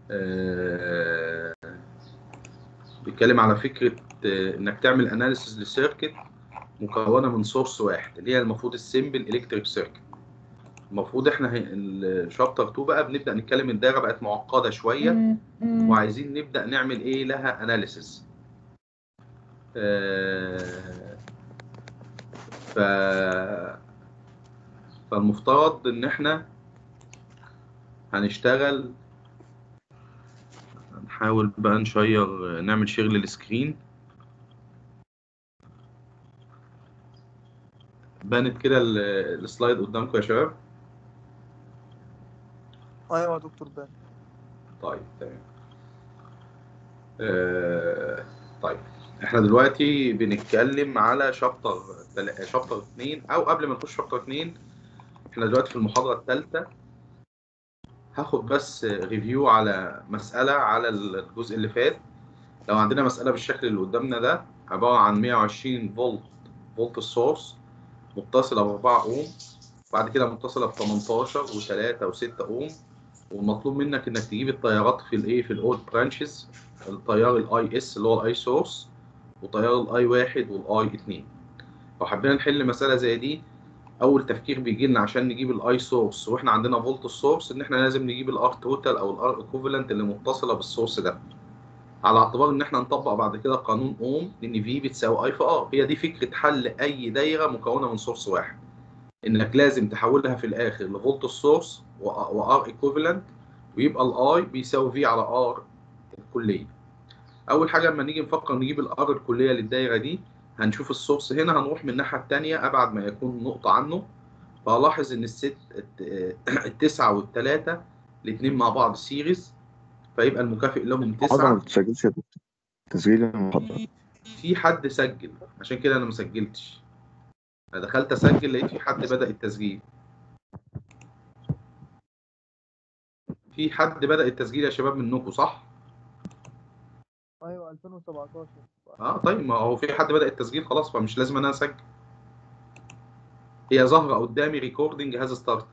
آه، بيتكلم على فكره آه، انك تعمل اناليسيز لسيركت مكونه من سورس واحد اللي هي المفروض السيمبل الكتريك سيركت المفروض احنا الشابتر 2 بقى بنبدا نتكلم الدايره بقت معقده شويه وعايزين نبدا نعمل ايه لها اناليسيز ف فالمفترض ان احنا هنشتغل هنحاول بقى نشير نعمل شير للسكرين بانت كده ال- السلايد قدامكم يا شباب ايوه يا دكتور بان طيب تمام آه طيب احنا دلوقتي بنتكلم على شابتر تل- شابتر 2 او قبل ما نخش شابتر 2 احنا دلوقتي في المحاضرة الثالثة هاخد بس ريفيو على مسألة على الجزء اللي فات لو عندنا مسألة بالشكل اللي قدامنا ده عبارة عن 120 فولت فولت السورس متصلة ب 4 اوم بعد كده متصلة ب 18 و3 و6 اوم والمطلوب منك انك تجيب التيارات في الايه في الاول برانشز التيار الاي اس اللي هو الاي سورس وتيار الاي واحد والاي اتنين لو حبينا نحل مسألة زي دي اول تفكير بيجي لنا عشان نجيب الاي سورس واحنا عندنا فولت السورس ان احنا لازم نجيب الار توتال او الار ايكوفالنت اللي متصله بالسورس ده على اعتبار ان احنا نطبق بعد كده قانون اوم ان في بتساوي اي في ار هي دي فكره حل اي دايره مكونه من سورس واحد انك لازم تحولها في الاخر لفولت السورس وار ايكوفالنت ويبقى الاي بيساوي في على ار الكليه اول حاجه لما نيجي نفكر نجيب الار الكليه للدايره دي هنشوف السورس هنا هنروح من الناحيه الثانيه ابعد ما يكون نقطه عنه فهلاحظ ان الست الت- التسعه والثلاثه الاثنين مع بعض سيريز فيبقى المكافئ لهم المحاضرة ما تسعه بتسجلش يا دكتور تسجيل المحاضرة في حد سجل عشان كده انا ما سجلتش انا دخلت اسجل لقيت في حد بدأ التسجيل في حد بدأ التسجيل يا شباب منكم صح؟ ايوه 2017 اه طيب ما هو في حد بدأ التسجيل خلاص فمش لازم انا اسجل هي ظاهرة قدامي ريكوردنج هاز ستارت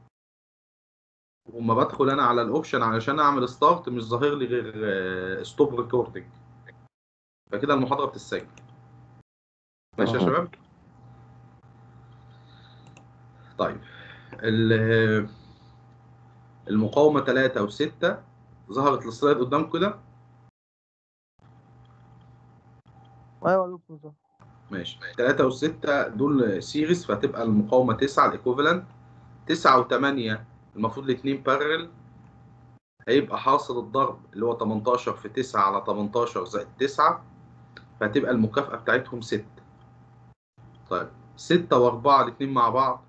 وما بدخل انا على الاوبشن علشان اعمل ستارت مش ظاهر لي غير ستوب ريكوردنج فكده المحاضرة بتتسجل ماشي يا آه. شباب طيب ال- المقاومة 3 و6 ظهرت السلايد قدامكم كده ايوه يا دكتور صح ماشي 3 و6 دول سيريز فهتبقى المقاومة 9 الايكوفالنت 9 و8 المفروض الاثنين بارل هيبقى حاصل الضرب اللي هو 18 في 9 على 18 زائد 9 فهتبقى المكافأة بتاعتهم 6 طيب 6 و4 الاثنين مع بعض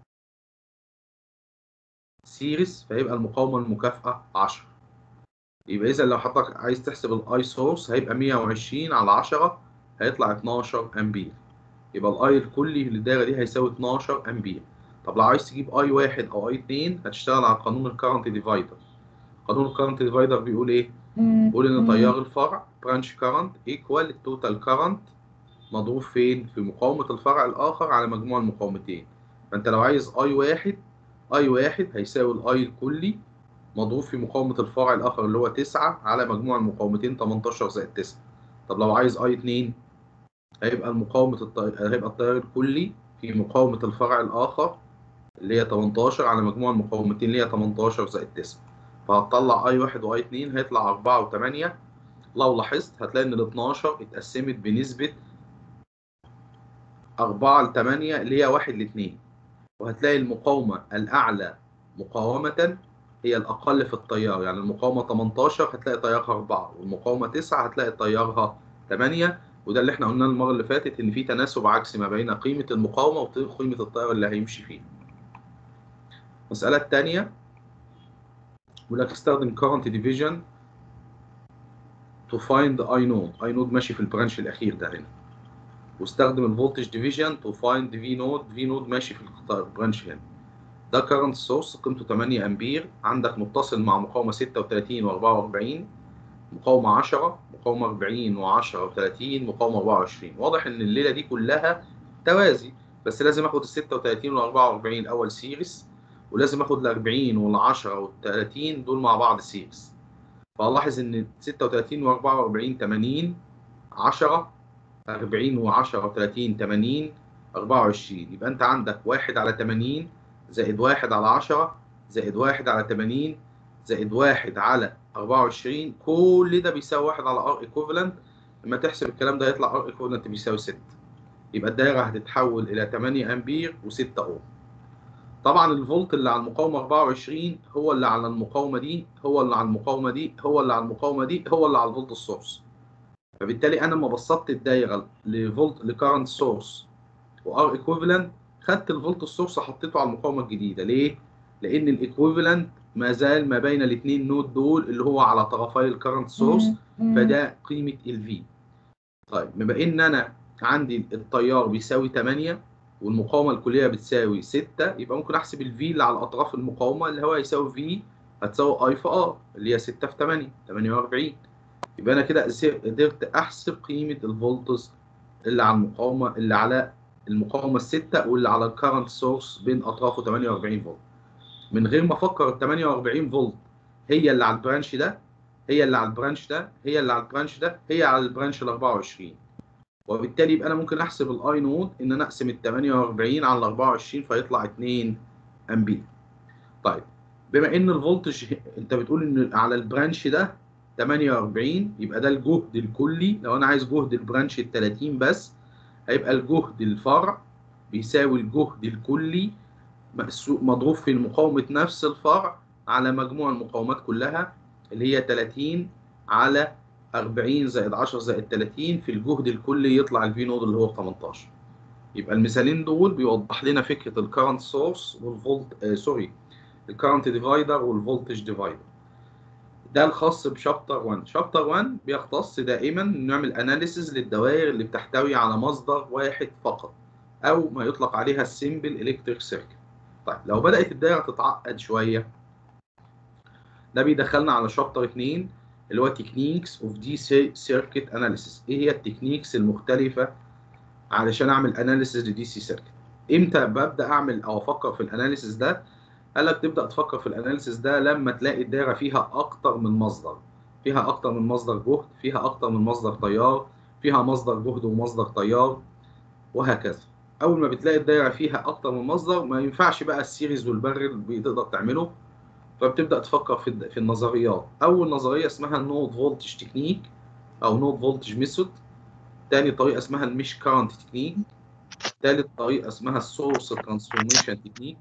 سيريز فهيبقى المقاومة المكافأة 10 يبقى إذا لو حضرتك عايز تحسب الاي سورس هيبقى 120 على 10 هيطلع 12 امبير يبقى الاي الكلي للدايره دي هيساوي 12 امبير طب لو عايز تجيب اي واحد او اي اتنين هتشتغل على قانون الكارنت ديفايدر قانون الكارنت ديفايدر بيقول ايه؟ بيقول ان تيار الفرع برانش كارنت ايكوال التوتال كارنت مضروب فين؟ في مقاومة الفرع الآخر على مجموع المقاومتين فأنت لو عايز اي واحد اي واحد هيساوي الاي الكلي مضروب في مقاومة الفرع الآخر اللي هو 9 على مجموع المقاومتين 18 زائد 9 طب لو عايز اي 2 هيبقى المقاومة الط... هيبقى التيار الكلي في مقاومة الفرع الآخر اللي هي 18 على مجموع المقاومتين اللي هي 18 زائد 9 فهتطلع اي 1 واي 2 هيطلع 4 و8 لو لاحظت هتلاقي ان ال 12 اتقسمت بنسبة 4 ل 8 اللي هي 1 ل 2 وهتلاقي المقاومة الأعلى مقاومة هي الأقل في التيار يعني المقاومة 18 هتلاقي تيارها 4 والمقاومة 9 هتلاقي تيارها 8 وده اللي احنا قلناه المرة اللي فاتت إن في تناسب عكسي ما بين قيمة المقاومة وقيمة التيار اللي هيمشي فيه. المسألة الثانية بيقول لك استخدم current division to find I node I node ماشي في البرانش الأخير ده هنا واستخدم الفولتج ديفيجن تو فايند في نود في نود ماشي في البرانش هنا ده كارنت سورس قيمته 8 امبير عندك متصل مع مقاومه 36 و44 مقاومه 10 مقاومه 40 و10 و30 مقاومه 24 واضح ان الليله دي كلها توازي بس لازم اخد ال 36 وال 44 الاول سيريس ولازم اخد ال 40 وال 10 وال 30 دول مع بعض سيريس فالاحظ ان 36 و44 80 10 40 و10 30 80 24 يبقى انت عندك 1 على 80 زائد 1 على 10 زائد 1 على 80 زائد 1 على 24 كل ده بيساوي 1 على ار ايكوفالنت لما تحسب الكلام ده يطلع ار ايكوفالنت بيساوي 6 يبقى الدايره هتتحول الى 8 امبير و6 اوم طبعا الفولت اللي على المقاومه 24 هو اللي على المقاومه دي هو اللي على المقاومه دي هو اللي على المقاومه دي هو اللي على الفولت السورس فبالتالي انا لما بسطت الدايره لفولت لكارنت سورس وار ايكوفالنت خدت الفولت السورس حطيته على المقاومه الجديده ليه لان الايكوفالنت ما زال ما بين الاثنين نود دول اللي هو على طرفي الكارنت سورس فده قيمه الفي طيب بما ان انا عندي التيار بيساوي 8 والمقاومه الكليه بتساوي 6 يبقى ممكن احسب الفي اللي على اطراف المقاومه اللي هو يساوي في هتساوي اي في ار اللي هي 6 في 8 48 يبقى انا كده قدرت احسب قيمه الفولتز اللي على المقاومه اللي على المقاومه الستة واللي على الكارنت سورس بين اطرافه 48 فولت من غير ما افكر ال 48 فولت هي اللي على البرانش ده هي اللي على البرانش ده هي اللي على البرانش ده هي على البرانش ال 24 وبالتالي يبقى انا ممكن احسب الاي نود ان انا اقسم ال 48 على ال 24 فيطلع 2 امبير طيب بما ان الفولتج انت بتقول ان على البرانش ده 48 يبقى ده الجهد الكلي لو انا عايز جهد البرانش ال 30 بس هيبقى الجهد الفرع بيساوي الجهد الكلي مضروب في مقاومة نفس الفرع على مجموع المقاومات كلها اللي هي 30 على 40 زائد 10 زائد 30 في الجهد الكلي يطلع الفي نود اللي هو 18 يبقى المثالين دول بيوضح لنا فكرة الكرنت سورس والفولت آه سوري الكرنت ديفايدر والفولتج ديفايدر ده الخاص بشابتر 1 شابتر 1 بيختص دائما نعمل اناليسز للدوائر اللي بتحتوي على مصدر واحد فقط او ما يطلق عليها السيمبل الكتريك سيركت طيب لو بدات الدائره تتعقد شويه ده بيدخلنا على شابتر 2 اللي هو تكنيكس اوف دي سيركت اناليسيس ايه هي التكنيكس المختلفه علشان اعمل اناليسيس لدي سي سيركت امتى ببدا اعمل او افكر في الاناليسيس ده قال لك تبدا تفكر في الاناليسيس ده لما تلاقي الدايره فيها اكتر من مصدر فيها اكتر من مصدر جهد فيها اكتر من مصدر تيار فيها مصدر جهد ومصدر تيار وهكذا اول ما بتلاقي الدايره فيها اكتر من مصدر ما ينفعش بقى السيريز والبرل بتقدر تعمله فبتبدا تفكر في في النظريات اول نظريه اسمها النود فولتج تكنيك او نود فولتج ميثود تاني طريقه اسمها المش كارنت تكنيك تالت طريقه اسمها السورس ترانسفورميشن تكنيك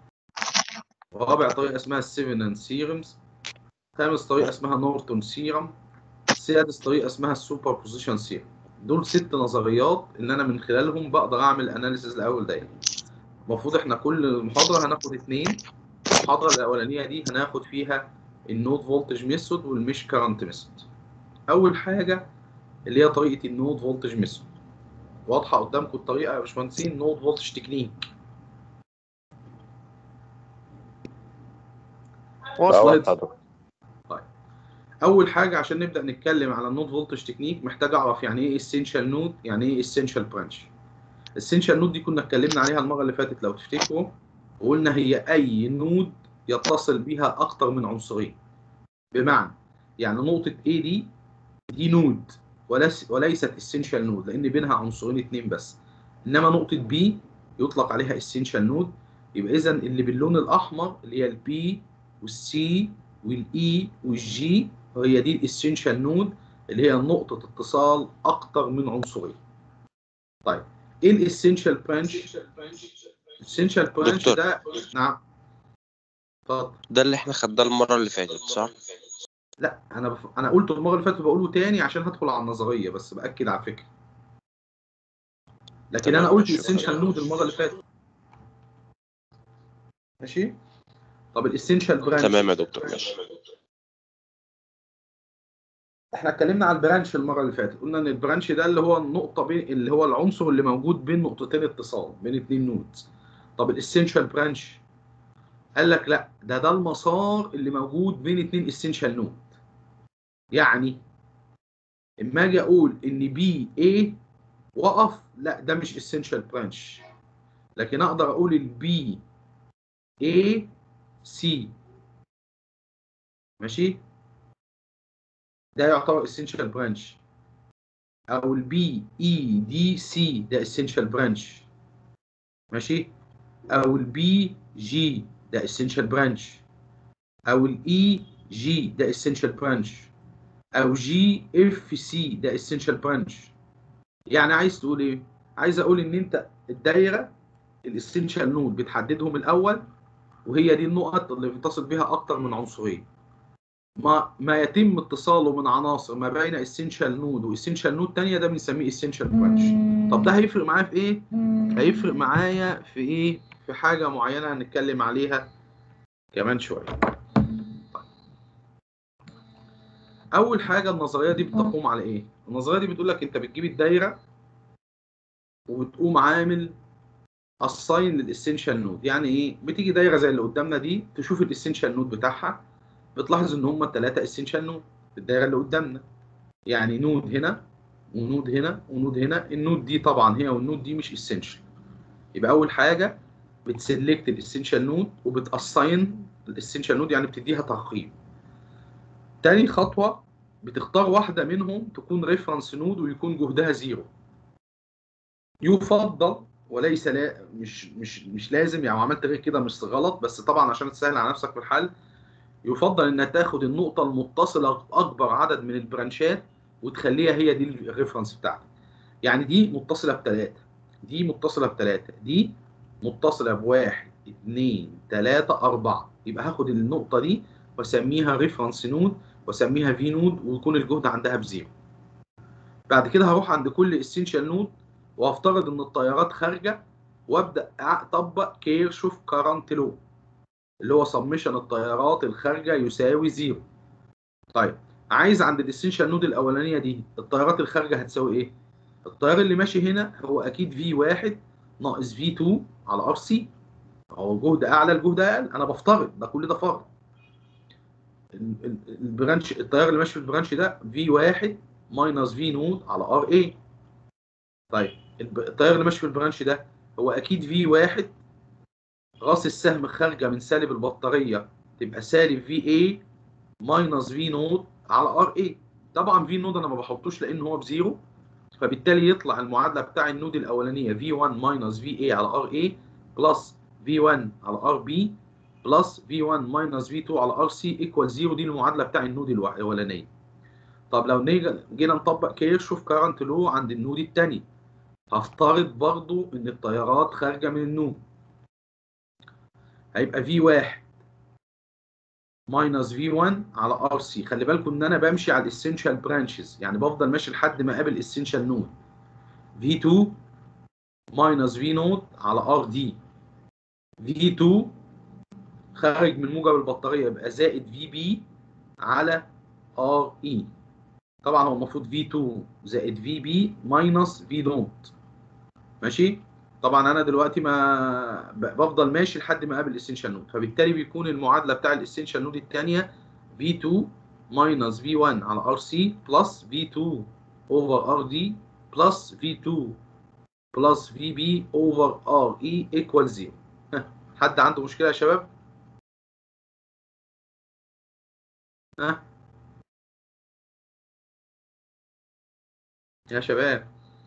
ورابع طريقه اسمها السيفنان سيرمز خامس طريقه اسمها نورتون سيرم سادس طريقه اسمها السوبر بوزيشن سيرم دول ست نظريات اللي انا من خلالهم بقدر اعمل اناليسيز لاول دايره المفروض احنا كل محاضره هناخد اثنين المحاضره الاولانيه دي هناخد فيها النود فولتج ميثود والمش كارنت ميثود اول حاجه اللي هي طريقه النود فولتج ميثود واضحه قدامكم الطريقه يا باشمهندسين نود فولتج تكنيك وصلت طيب اول حاجه عشان نبدا نتكلم على النود فولتج تكنيك محتاج اعرف يعني ايه اسينشال نود يعني ايه اسينشال برانش الاسينشال نود دي كنا اتكلمنا عليها المره اللي فاتت لو تفتكروا وقلنا هي اي نود يتصل بها اكتر من عنصرين بمعنى يعني نقطه A دي دي نود وليس وليست اسينشال نود لان بينها عنصرين اتنين بس انما نقطه B يطلق عليها اسينشال نود يبقى اذا اللي باللون الاحمر اللي هي البي والسي والاي والجي وهي دي الاسينشال نود اللي هي نقطه اتصال اكتر من عنصرين طيب ايه الاسينشال برانش الاسينشال برانش دكتور. ده نعم اتفضل ده اللي احنا خدناه المرة اللي فاتت صح؟ لا انا بف... انا قلته المره اللي فاتت بقوله تاني عشان هدخل على النظريه بس باكد على الفكره لكن تمام، انا قلت ماشي. الاسينشال نود المره اللي فاتت ماشي طب الاسينشال برانش تمام يا دكتور ماشي احنا اتكلمنا على البرانش المره اللي فاتت قلنا ان البرانش ده اللي هو النقطه بين اللي هو العنصر اللي موجود بين نقطتين اتصال بين اتنين نودز طب الاسينشال برانش قال لك لا ده ده المسار اللي موجود بين اتنين اسينشال نود يعني اما اجي اقول ان بي اي وقف لا ده مش اسينشال برانش لكن اقدر اقول البي اي سي ماشي ده يعتبر اسينشال برانش او البي اي دي سي ده اسينشال برانش ماشي او البي جي ده اسينشال برانش او الاي جي ده اسينشال برانش او جي اف سي ده اسينشال برانش يعني عايز تقول ايه عايز اقول ان انت الدايره الاسينشال نود بتحددهم الاول وهي دي النقط اللي بيتصل بها اكتر من عنصرين ما ما يتم اتصاله من عناصر ما بين اسينشال نود واسينشال نود تانية ده بنسميه اسينشال برانش طب ده هيفرق معايا في ايه هيفرق معايا في ايه في حاجه معينه هنتكلم عليها كمان شويه اول حاجه النظريه دي بتقوم على ايه النظريه دي بتقول لك انت بتجيب الدايره وبتقوم عامل الساين للاسينشال نود يعني ايه بتيجي دايره زي اللي قدامنا دي تشوف الاسينشال نود بتاعها بتلاحظ ان هم الثلاثه اسينشال نود في الدايره اللي قدامنا يعني نود هنا ونود هنا ونود هنا النود دي طبعا هي والنود دي مش اسينشال يبقى اول حاجه بتسلكت الاسينشال نود وبتاساين الاسينشال نود يعني بتديها ترقيم تاني خطوه بتختار واحده منهم تكون ريفرنس نود ويكون جهدها زيرو يفضل وليس لا مش مش مش لازم يعني عملت غير كده مش غلط بس طبعا عشان تسهل على نفسك في الحل يفضل انك تاخد النقطه المتصله باكبر عدد من البرانشات وتخليها هي دي الريفرنس بتاعتك يعني دي متصله بثلاثه دي متصله بثلاثه دي متصله بواحد اثنين ثلاثه اربعه يبقى هاخد النقطه دي واسميها ريفرنس نود واسميها في نود ويكون الجهد عندها بزيرو بعد كده هروح عند كل اسينشال نود وافترض ان التيارات خارجه وابدا اطبق كيرشوف كارنت لو اللي هو سمشن التيارات الخارجه يساوي زيرو طيب عايز عند الاسينشال نود الاولانيه دي التيارات الخارجه هتساوي ايه التيار اللي ماشي هنا هو اكيد في 1 ناقص في 2 على ار سي هو جهد اعلى الجهد اقل انا بفترض ده كل ده فرض البرانش التيار اللي ماشي في البرانش ده في 1 ماينس في نود على ار اي طيب التيار اللي ماشي في البرانش ده هو اكيد في 1 راس السهم خارجه من سالب البطاريه تبقى سالب في اي ماينس في نود على ار اي طبعا في نود انا ما بحطوش لان هو بزيرو فبالتالي يطلع المعادله بتاع النود الاولانيه في 1 ماينس في اي على ار اي بلس في 1 على ار بي بلس في 1 ماينس في 2 على ار سي ايكوال 0 دي المعادله بتاع النود الاولانيه طب لو جينا نطبق كيرشوف كارنت لو عند النود الثاني هفترض برضو ان التيارات خارجه من النود هيبقى في 1 ماينس في 1 على ار سي خلي بالكم ان انا بمشي على الاسينشال برانشز يعني بفضل ماشي لحد ما اقابل الاسينشال نود في 2 ماينس في نود على ار دي في 2 خارج من موجب البطاريه يبقى زائد في بي على ار اي طبعا هو المفروض في 2 زائد في بي ماينس في نوت ماشي طبعا انا دلوقتي ما بفضل ماشي لحد ما اقابل الاسينشال نود فبالتالي بيكون المعادله بتاع الاسينشال نود الثانيه V2 ماينس V1 على RC بلس V2 over RD بلس V2 بلس VB over RE equal 0 حد عنده مشكله يا شباب؟ ها؟ يا شباب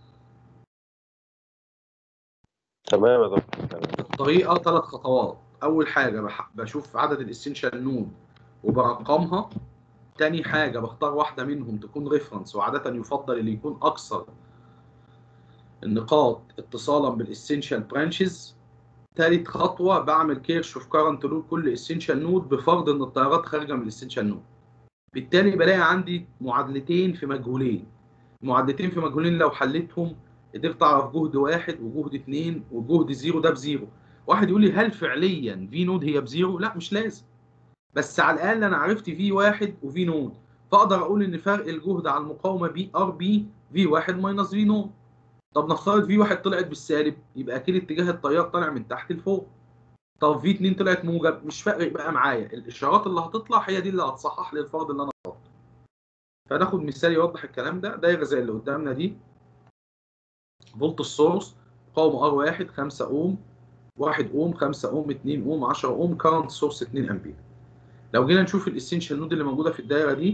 تمام يا دكتور تمام الطريقه ثلاث خطوات اول حاجه بح- بشوف عدد الاسينشال نود وبرقمها تاني حاجه بختار واحده منهم تكون ريفرنس وعاده يفضل اللي يكون اكثر النقاط اتصالا بالاسينشال برانشز تالت خطوه بعمل كيرشوف كارنت لود كل اسينشال نود بفرض ان التيارات خارجه من الاسينشال نود بالتالي بلاقي عندي معادلتين في مجهولين معادلتين في مجهولين لو حليتهم قدرت اعرف جهد واحد وجهد اثنين وجهد زيرو ده بزيرو واحد يقول لي هل فعليا في نود هي بزيرو لا مش لازم بس على الاقل انا عرفت في واحد وفي نود فاقدر اقول ان فرق الجهد على المقاومه بي ار بي في واحد ماينس في نود طب نفترض في واحد طلعت بالسالب يبقى اكيد اتجاه التيار طالع من تحت لفوق طب في اتنين طلعت موجب مش فارق بقى معايا الاشارات اللي هتطلع هي دي اللي هتصحح لي الفرض اللي انا فرضته فناخد مثال يوضح الكلام ده دايره زي اللي قدامنا دي فولت السورس مقاومه ار 1 5 اوم 1 اوم 5 اوم 2 اوم 10 اوم كارنت سورس 2 امبير لو جينا نشوف الاسينشال نود اللي موجوده في الدايره دي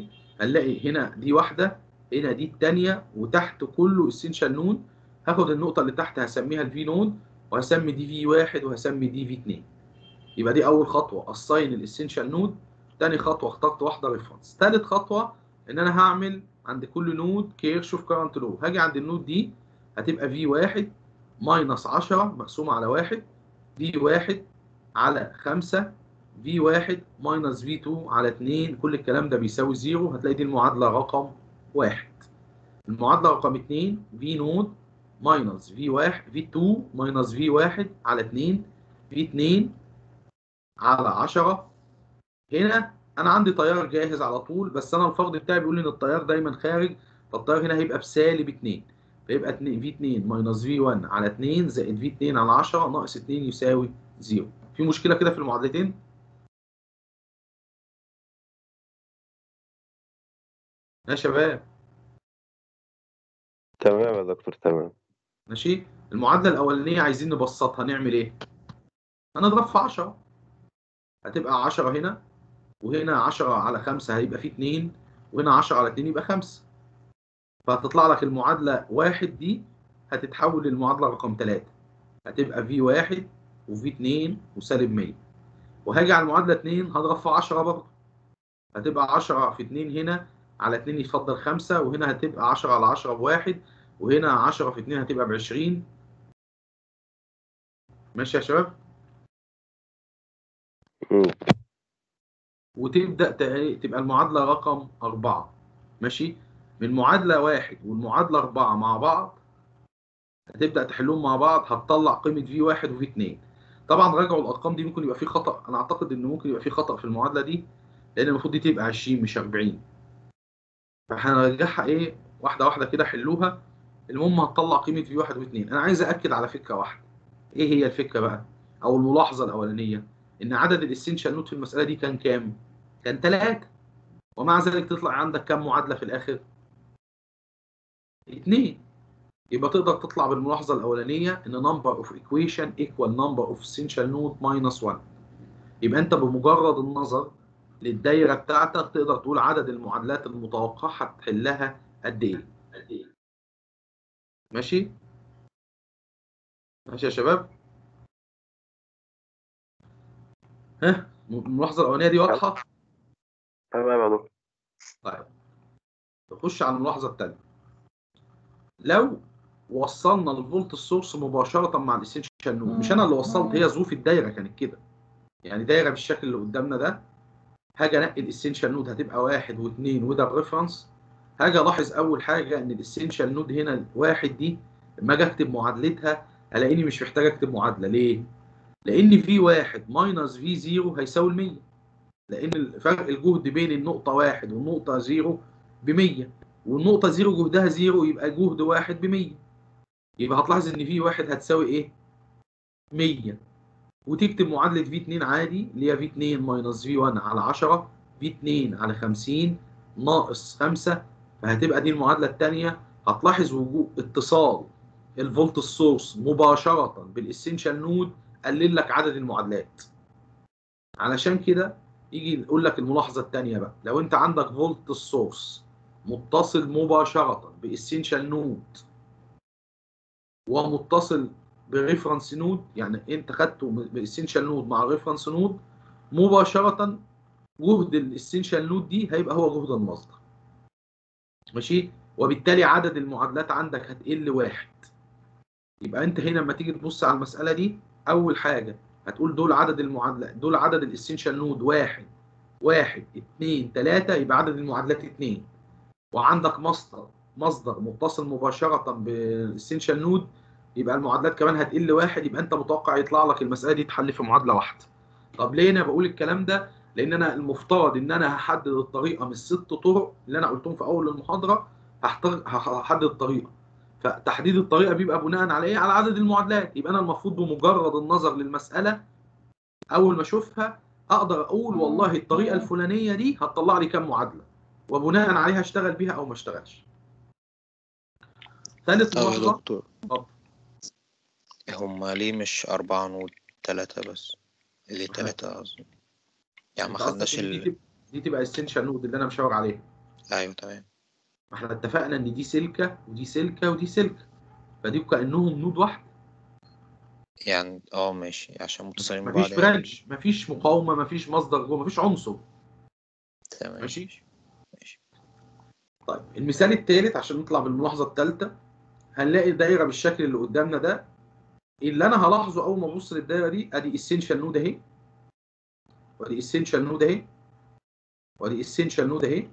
هنلاقي هنا دي واحده هنا دي الثانيه وتحت كله اسينشال نود هاخد النقطه اللي تحت هسميها الفي نود وهسمي دي في واحد وهسمي دي في 2 يبقى دي اول خطوه اساين الاسينشال نود تاني خطوه اخترت واحده ريفرنس تالت خطوه ان انا هعمل عند كل نود كيرشوف كارنت لو هاجي عند النود دي هتبقى في واحد ماينس 10 مقسومه على واحد في واحد على 5 في واحد ماينس في 2 على 2 كل الكلام ده بيساوي زيرو هتلاقي دي المعادله رقم واحد المعادله رقم 2 في نود ماينس في واحد في 2 ماينس في واحد على 2 في 2 على 10 هنا انا عندي تيار جاهز على طول بس انا الفرض بتاعي بيقول لي ان التيار دايما خارج فالتيار هنا هيبقى بسالب 2 فيبقى 2 في 2 ماينس في 1 على 2 زائد في 2 على 10 ناقص 2 يساوي 0 في مشكله كده في المعادلتين يا شباب تمام يا دكتور تمام ماشي المعادله الاولانيه عايزين نبسطها نعمل ايه هنضرب في 10 هتبقى 10 هنا وهنا 10 على 5 هيبقى فيه 2 وهنا 10 على 2 يبقى 5 فهتطلع لك المعادله واحد دي هتتحول للمعادله رقم 3 هتبقى في 1 وفي 2 وسالب 100 وهاجي على المعادله 2 هضرب في 10 برضه هتبقى 10 في 2 هنا على 2 يتفضل 5 وهنا هتبقى 10 على 10 بواحد وهنا 10 في 2 هتبقى ب 20 ماشي يا شباب مم. وتبدا ت- تبقى المعادله رقم 4 ماشي من معادله واحد والمعادله 4 مع بعض هتبدا تحلهم مع بعض هتطلع قيمه في 1 وفي 2 طبعا راجعوا الارقام دي ممكن يبقى في خطا انا اعتقد ان ممكن يبقى في خطا في المعادله دي لان المفروض دي تبقى 20 مش 40 فهنرجعها ايه واحده واحده كده حلوها المهم هتطلع قيمه في 1 و2 انا عايز اكد على فكره واحده ايه هي الفكره بقى او الملاحظه الاولانيه ان عدد الاسينشال نوت في المساله دي كان كام كان 3 ومع ذلك تطلع عندك كام معادله في الاخر اتنين يبقى تقدر تطلع بالملاحظه الاولانيه ان number of equation equal number of essential node minus 1 يبقى انت بمجرد النظر للدايره بتاعتك تقدر تقول عدد المعادلات المتوقعه هتحلها قد ايه ماشي ماشي يا شباب ها الملاحظه الاولانيه دي واضحه تمام يا دكتور طيب نخش على الملاحظه الثانيه لو وصلنا الفولت السورس مباشره مع الاسينشال نود مش انا اللي وصلت هي ظروف الدايره كانت كده يعني دايره بالشكل اللي قدامنا ده هاجي انقي الاسينشال نود هتبقى واحد واثنين وده الريفرنس هاجي الاحظ اول حاجه ان الاسينشال نود هنا واحد دي لما اجي اكتب معادلتها الاقيني مش محتاج اكتب معادله ليه؟ لان في واحد ماينس في زيرو هيساوي ال 100 لان فرق الجهد بين النقطه واحد والنقطه زيرو ب 100 والنقطه زيرو جهدها زيرو يبقى جهد واحد ب 100 يبقى هتلاحظ ان في واحد هتساوي ايه؟ 100 وتكتب معادله في 2 عادي اللي هي في 2 ماينس في 1 على 10 في 2 على 50 ناقص 5 فهتبقى دي المعادله الثانيه هتلاحظ وجود اتصال الفولت السورس مباشره بالاسينشال نود قلل لك عدد المعادلات علشان كده يجي يقول لك الملاحظه الثانيه بقى لو انت عندك فولت السورس متصل مباشره باسينشال نود ومتصل بريفرنس نود يعني انت خدته باسينشال نود مع ريفرنس نود مباشره جهد الاسينشال نود دي هيبقى هو جهد المصدر ماشي وبالتالي عدد المعادلات عندك هتقل واحد يبقى انت هنا لما تيجي تبص على المساله دي اول حاجه هتقول دول عدد المعادلات دول عدد الاسينشال نود واحد واحد اثنين ثلاثة يبقى عدد المعادلات اثنين وعندك مصدر مصدر متصل مباشرة بالاسينشال نود يبقى المعادلات كمان هتقل واحد يبقى انت متوقع يطلع لك المسألة دي تحل في معادلة واحدة طب ليه انا بقول الكلام ده؟ لان انا المفترض ان انا هحدد الطريقة من الست طرق اللي انا قلتهم في اول المحاضرة هحتر- هحدد الطريقة فتحديد الطريقه بيبقى بناء على ايه؟ على عدد المعادلات، يبقى انا المفروض بمجرد النظر للمساله اول ما اشوفها اقدر اقول والله الطريقه الفلانيه دي هتطلع لي كام معادله وبناء عليها اشتغل بيها او ما اشتغلش. ثالث طب يا ملاحظه دكتور اتفضل. هما ليه مش أربعة نود تلاتة بس ليه تلاتة قصدي يعني ما انت قصدك خدناش إن دي ال... تبقى دي تبقى اسينشال نود اللي انا مشاور عليها. ايوه تمام ما احنا اتفقنا ان دي سلكه ودي سلكه ودي سلكه فدي كانهم نود واحد يعني اه ماشي عشان متصلين ببعض مفيش يعني. برانش مفيش مقاومه مفيش مصدر جوه مفيش عنصر تمام ماشي ماشي طيب المثال الثالث عشان نطلع بالملاحظه الثالثه هنلاقي دايره بالشكل اللي قدامنا ده اللي انا هلاحظه اول ما ابص للدايره دي ادي اسينشال نود اهي وادي اسينشال نود اهي وادي اسينشال نود اهي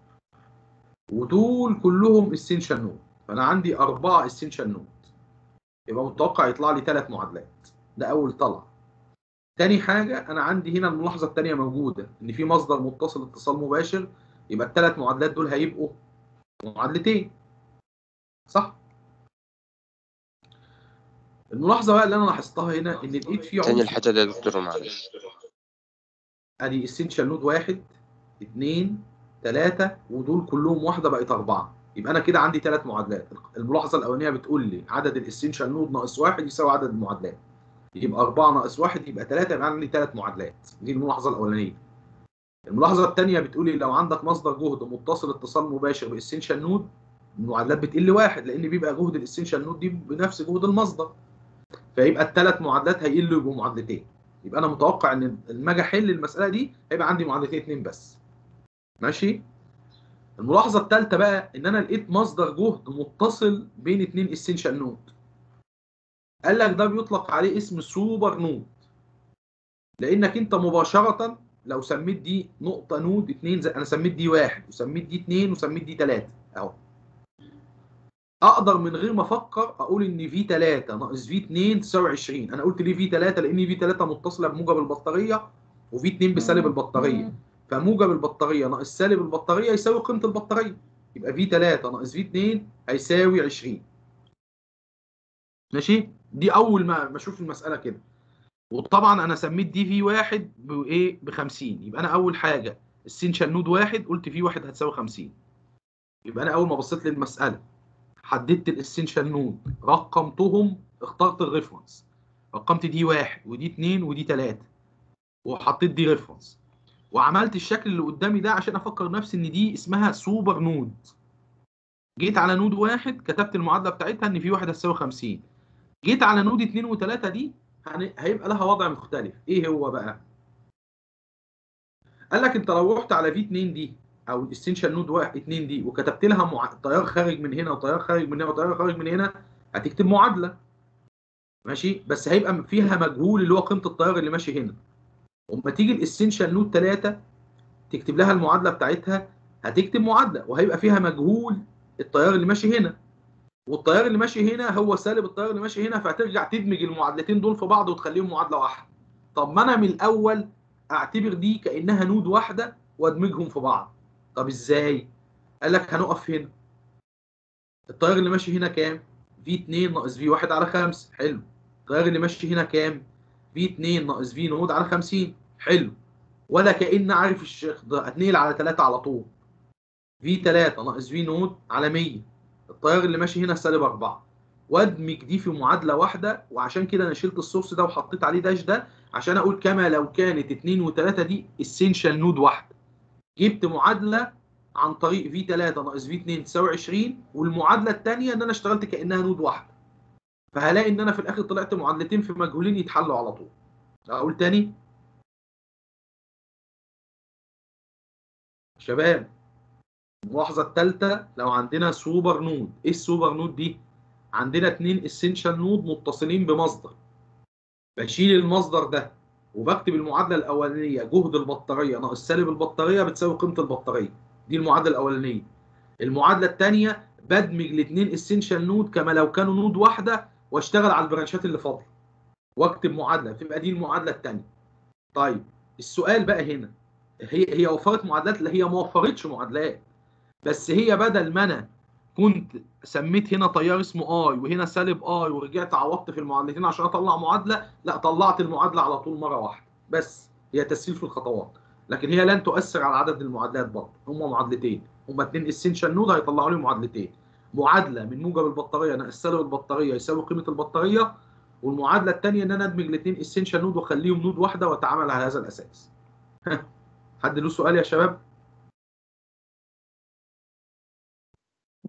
ودول كلهم اسينشال نود فانا عندي اربعه اسينشال نود يبقى متوقع يطلع لي ثلاث معادلات ده اول طلع تاني حاجه انا عندي هنا الملاحظه الثانيه موجوده ان في مصدر متصل اتصال مباشر يبقى الثلاث معادلات دول هيبقوا معادلتين صح الملاحظه بقى اللي انا لاحظتها هنا ان لقيت في تاني عنصر الحتة دي يا دكتور معلش ادي اسينشال نود واحد اثنين ثلاثة ودول كلهم واحدة بقت أربعة يبقى أنا كده عندي ثلاث معادلات الملاحظة الأولانية بتقول لي عدد الاسينشال نود ناقص واحد يساوي عدد المعادلات يبقى أربعة ناقص واحد يبقى ثلاثة يبقى عندي ثلاث معادلات دي الملاحظة الأولانية الملاحظة الثانية بتقول لي لو عندك مصدر جهد متصل اتصال مباشر بالاسينشال نود المعادلات بتقل واحد لأن بيبقى جهد الاسينشال نود دي بنفس جهد المصدر فيبقى الثلاث معادلات هيقلوا يبقوا معادلتين يبقى انا متوقع ان لما اجي احل المساله دي هيبقى عندي معادلتين اتنين بس ماشي الملاحظه الثالثه بقى ان انا لقيت مصدر جهد متصل بين اتنين اسينشال نود قال لك ده بيطلق عليه اسم سوبر نود لانك انت مباشره لو سميت دي نقطه نود اتنين زي انا سميت دي واحد وسميت دي اتنين وسميت دي تلاته اهو اقدر من غير ما افكر اقول ان في 3 ناقص في 2 تساوي 20 انا قلت ليه في 3 لان في 3 متصله بموجب البطاريه وفي 2 بسالب البطاريه فموجب البطاريه ناقص سالب البطاريه يساوي قيمه البطاريه يبقى في 3 ناقص في 2 هيساوي 20 ماشي دي اول ما ما اشوف المساله كده وطبعا انا سميت دي في واحد بايه ب 50 يبقى انا اول حاجه السنشال نود واحد قلت في واحد هتساوي 50 يبقى انا اول ما بصيت للمساله حددت الاسينشال نود رقمتهم اخترت الريفرنس رقمت دي واحد ودي اتنين ودي تلاته وحطيت دي ريفرنس وعملت الشكل اللي قدامي ده عشان افكر نفسي ان دي اسمها سوبر نود جيت على نود واحد كتبت المعادله بتاعتها ان في واحد هتساوي 50 جيت على نود اتنين وتلاته دي هن- هيبقى لها وضع مختلف ايه هو بقى قال لك انت لو رحت على في 2 دي او الاسنشال نود 1 2 دي وكتبت لها مع... تيار خارج من هنا وتيار خارج من هنا وتيار خارج من هنا هتكتب معادله ماشي بس هيبقى فيها مجهول اللي هو قيمه التيار اللي ماشي هنا وما تيجي الاسنشال نود 3 تكتب لها المعادله بتاعتها هتكتب معادله وهيبقى فيها مجهول التيار اللي ماشي هنا والتيار اللي ماشي هنا هو سالب التيار اللي ماشي هنا فهترجع تدمج المعادلتين دول في بعض وتخليهم معادله واحده طب ما انا من الاول اعتبر دي كانها نود واحده وادمجهم في بعض طب ازاي قال لك هنقف هنا التيار اللي ماشي هنا كام في 2 ناقص في 1 على 5 حلو التيار اللي ماشي هنا كام في 2 ناقص في نود على 50 حلو ولا كأن عارف الشيخ ده اتنقل على 3 على طول في 3 ناقص في نود على 100 التيار اللي ماشي هنا سالب 4 وادمج دي في معادله واحده وعشان كده انا شلت السورس ده وحطيت عليه داش ده عشان اقول كما لو كانت 2 و3 دي اسينشال نود واحده جبت معادله عن طريق في 3 ناقص في 2 تساوي 20 والمعادله الثانيه ان انا اشتغلت كانها نود واحده فهلاقي ان انا في الاخر طلعت معادلتين في مجهولين يتحلوا على طول اقول تاني شباب الملاحظه الثالثه لو عندنا سوبر نود ايه السوبر نود دي عندنا اتنين اسينشال نود متصلين بمصدر بشيل المصدر ده وبكتب المعادله الاولانيه جهد البطاريه ناقص سالب البطاريه بتساوي قيمه البطاريه دي المعادله الاولانيه المعادله الثانيه بدمج الاثنين اسينشال نود كما لو كانوا نود واحده واشتغل على البرانشات اللي فاضله واكتب معادله تبقى دي المعادله الثانيه طيب السؤال بقى هنا هي هي وفرت معادلات لا هي ما وفرتش معادلات بس هي بدل ما انا كنت سميت هنا تيار اسمه اي وهنا سالب اي ورجعت عوضت في المعادلتين عشان اطلع معادله لا طلعت المعادله على طول مره واحده بس هي تسهيل في الخطوات لكن هي لن تؤثر على عدد المعادلات برضه هم معادلتين هم اتنين اسينشال نود هيطلعوا لي معادلتين معادله من موجب البطاريه ناقص سالب البطاريه يساوي قيمه البطاريه والمعادله الثانيه ان انا ادمج الاثنين اسينشال نود واخليهم نود واحده واتعامل على هذا الاساس حد له سؤال يا شباب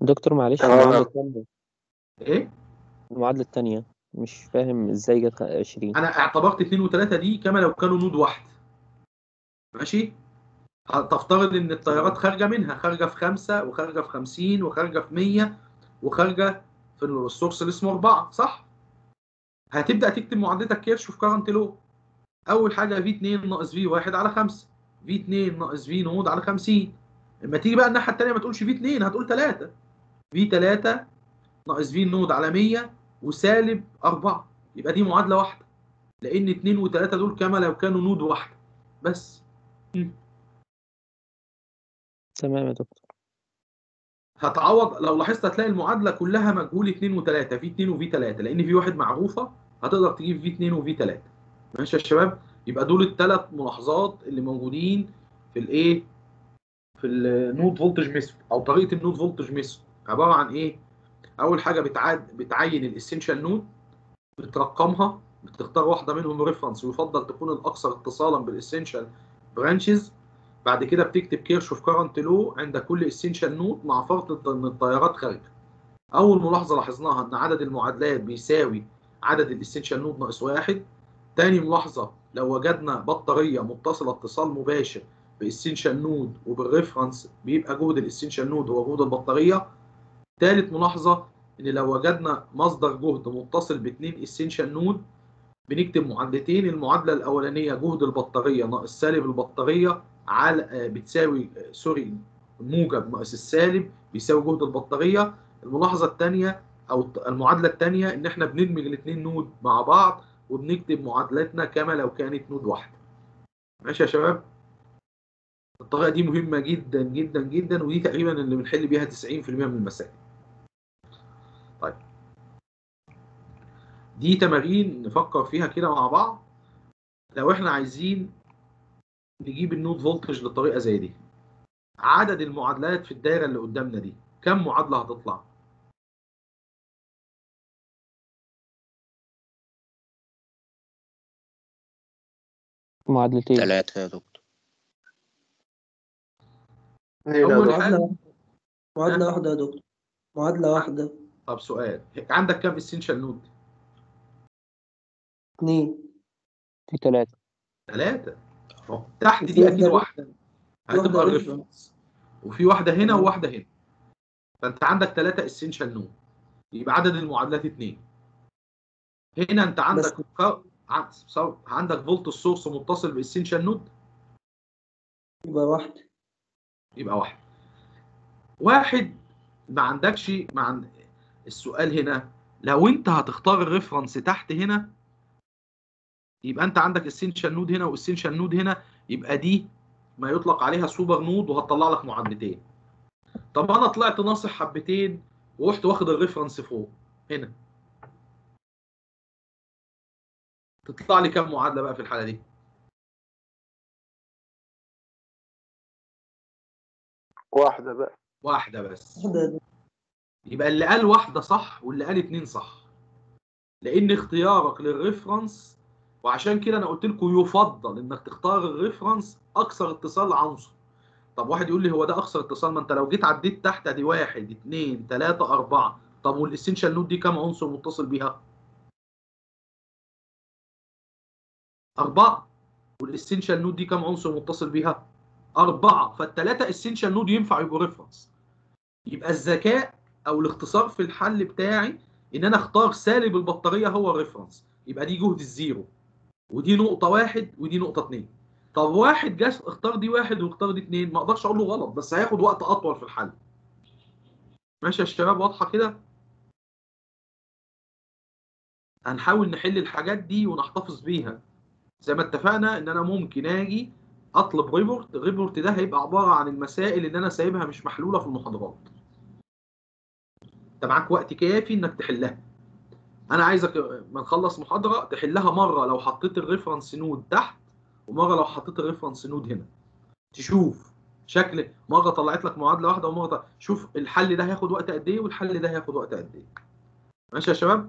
دكتور معلش تمام. المعادلة التانية ايه المعادلة التانية مش فاهم ازاي جت عشرين انا اعتبرت 2 و3 دي كما لو كانوا نود واحد ماشي تفترض ان التيارات خارجه منها خارجه في 5 وخارجه في 50 وخارجه في 100 وخارجه في السورس اللي اسمه 4 صح هتبدا تكتب معادلتك كيرشوف كارنت لو اول حاجه في 2 ناقص في 1 على 5 في 2 ناقص في نود على 50 لما تيجي بقى الناحيه الثانيه ما تقولش في 2 هتقول 3 في 3 ناقص في نود على 100 وسالب 4 يبقى دي معادله واحده لان 2 و3 دول كما لو كانوا نود واحده بس تمام يا دكتور هتعوض لو لاحظت هتلاقي المعادله كلها مجهول 2 و3 في 2 وفي 3 لان في واحد معروفه هتقدر تجيب في 2 وفي 3 ماشي يا شباب يبقى دول الثلاث ملاحظات اللي موجودين في الايه في النود فولتج ميثود او طريقه النود فولتج ميثود عباره عن ايه اول حاجه بتعاد بتعين الاسينشال نود بترقمها بتختار واحده منهم ريفرنس ويفضل تكون الاكثر اتصالا بالاسينشال برانشز بعد كده بتكتب كيرشوف كارنت لو عند كل اسينشال نود مع فرض ان التيارات خارجه اول ملاحظه لاحظناها ان عدد المعادلات بيساوي عدد الاسينشال نود ناقص واحد تاني ملاحظه لو وجدنا بطاريه متصله اتصال مباشر بالاسينشال نود وبالريفرنس بيبقى جهد الاسينشال نود هو جهد البطاريه تالت ملاحظه ان لو وجدنا مصدر جهد متصل باثنين اسينشال نود بنكتب معادلتين المعادله الاولانيه جهد البطاريه ناقص سالب البطاريه على آه، بتساوي آه، سوري موجب ناقص السالب بيساوي جهد البطاريه الملاحظه الثانيه او الت- المعادله الثانيه ان احنا بندمج الاثنين نود مع بعض وبنكتب معادلتنا كما لو كانت نود واحده ماشي يا شباب الطريقه دي مهمه جدا جدا جدا ودي تقريبا اللي بنحل بيها 90% من المسائل طيب دي تمارين نفكر فيها كده مع بعض لو احنا عايزين نجيب النود فولتج لطريقه زي دي عدد المعادلات في الدايره اللي قدامنا دي كم معادله هتطلع معادلتين تلاتة يا دكتور ايوه أول يا حاجة- دكتور. معادلة واحدة معادلة واحدة يا دكتور معادلة واحدة طب سؤال عندك كم اسينشال نود اتنين في تلاتة ثلاثه تحت وفي دي اكيد واحدة واحده هتبقى واحدة الريفرنس وفي واحده هنا تمام. وواحده هنا فانت عندك ثلاثه اسينشال نود يبقى عدد المعادلات اثنين هنا انت عندك ك- ع- صو- عندك فولت السورس متصل بالاسينشال نود يبقى واحدة يبقى واحد واحد ما عندكش ما عند... السؤال هنا لو انت هتختار الريفرنس تحت هنا يبقى انت عندك اسينشال نود هنا واسينشال نود هنا يبقى دي ما يطلق عليها سوبر نود وهتطلع لك معادلتين طب انا طلعت ناصح حبتين ورحت واخد الريفرنس فوق هنا تطلع لي كام معادله بقى في الحاله دي واحدة بقى واحده بس واحدة يا دكتور. يبقى اللي قال واحدة صح واللي قال اتنين صح لأن اختيارك للريفرنس وعشان كده أنا قلت لكم يفضل إنك تختار الريفرنس أكثر اتصال عنصر طب واحد يقول لي هو ده أكثر اتصال ما أنت لو جيت عديت تحت أدي واحد اتنين تلاتة أربعة طب والإسنشال نود دي كام عنصر متصل بيها؟ أربعة والإسنشال نود دي كام عنصر متصل بيها؟ أربعة فالتلاتة إسنشال نود ينفع يبقوا ريفرنس يبقى الذكاء او الاختصار في الحل بتاعي ان انا اختار سالب البطاريه هو الريفرنس يبقى دي جهد الزيرو ودي نقطه واحد ودي نقطه اتنين طب واحد جاش اختار دي واحد واختار دي اتنين ما اقدرش اقول له غلط بس هياخد وقت اطول في الحل ماشي يا شباب واضحه كده هنحاول نحل الحاجات دي ونحتفظ بيها زي ما اتفقنا ان انا ممكن اجي اطلب ريبورت الريبورت ده هيبقى عباره عن المسائل اللي انا سايبها مش محلوله في المحاضرات انت معاك وقت كافي انك تحلها انا عايزك ما نخلص محاضره تحلها مره لو حطيت الريفرنس نود تحت ومره لو حطيت الريفرنس نود هنا تشوف شكل مره طلعت لك معادله واحده ومره طلع... شوف الحل ده هياخد وقت قد ايه والحل ده هياخد وقت قد ايه ماشي يا شباب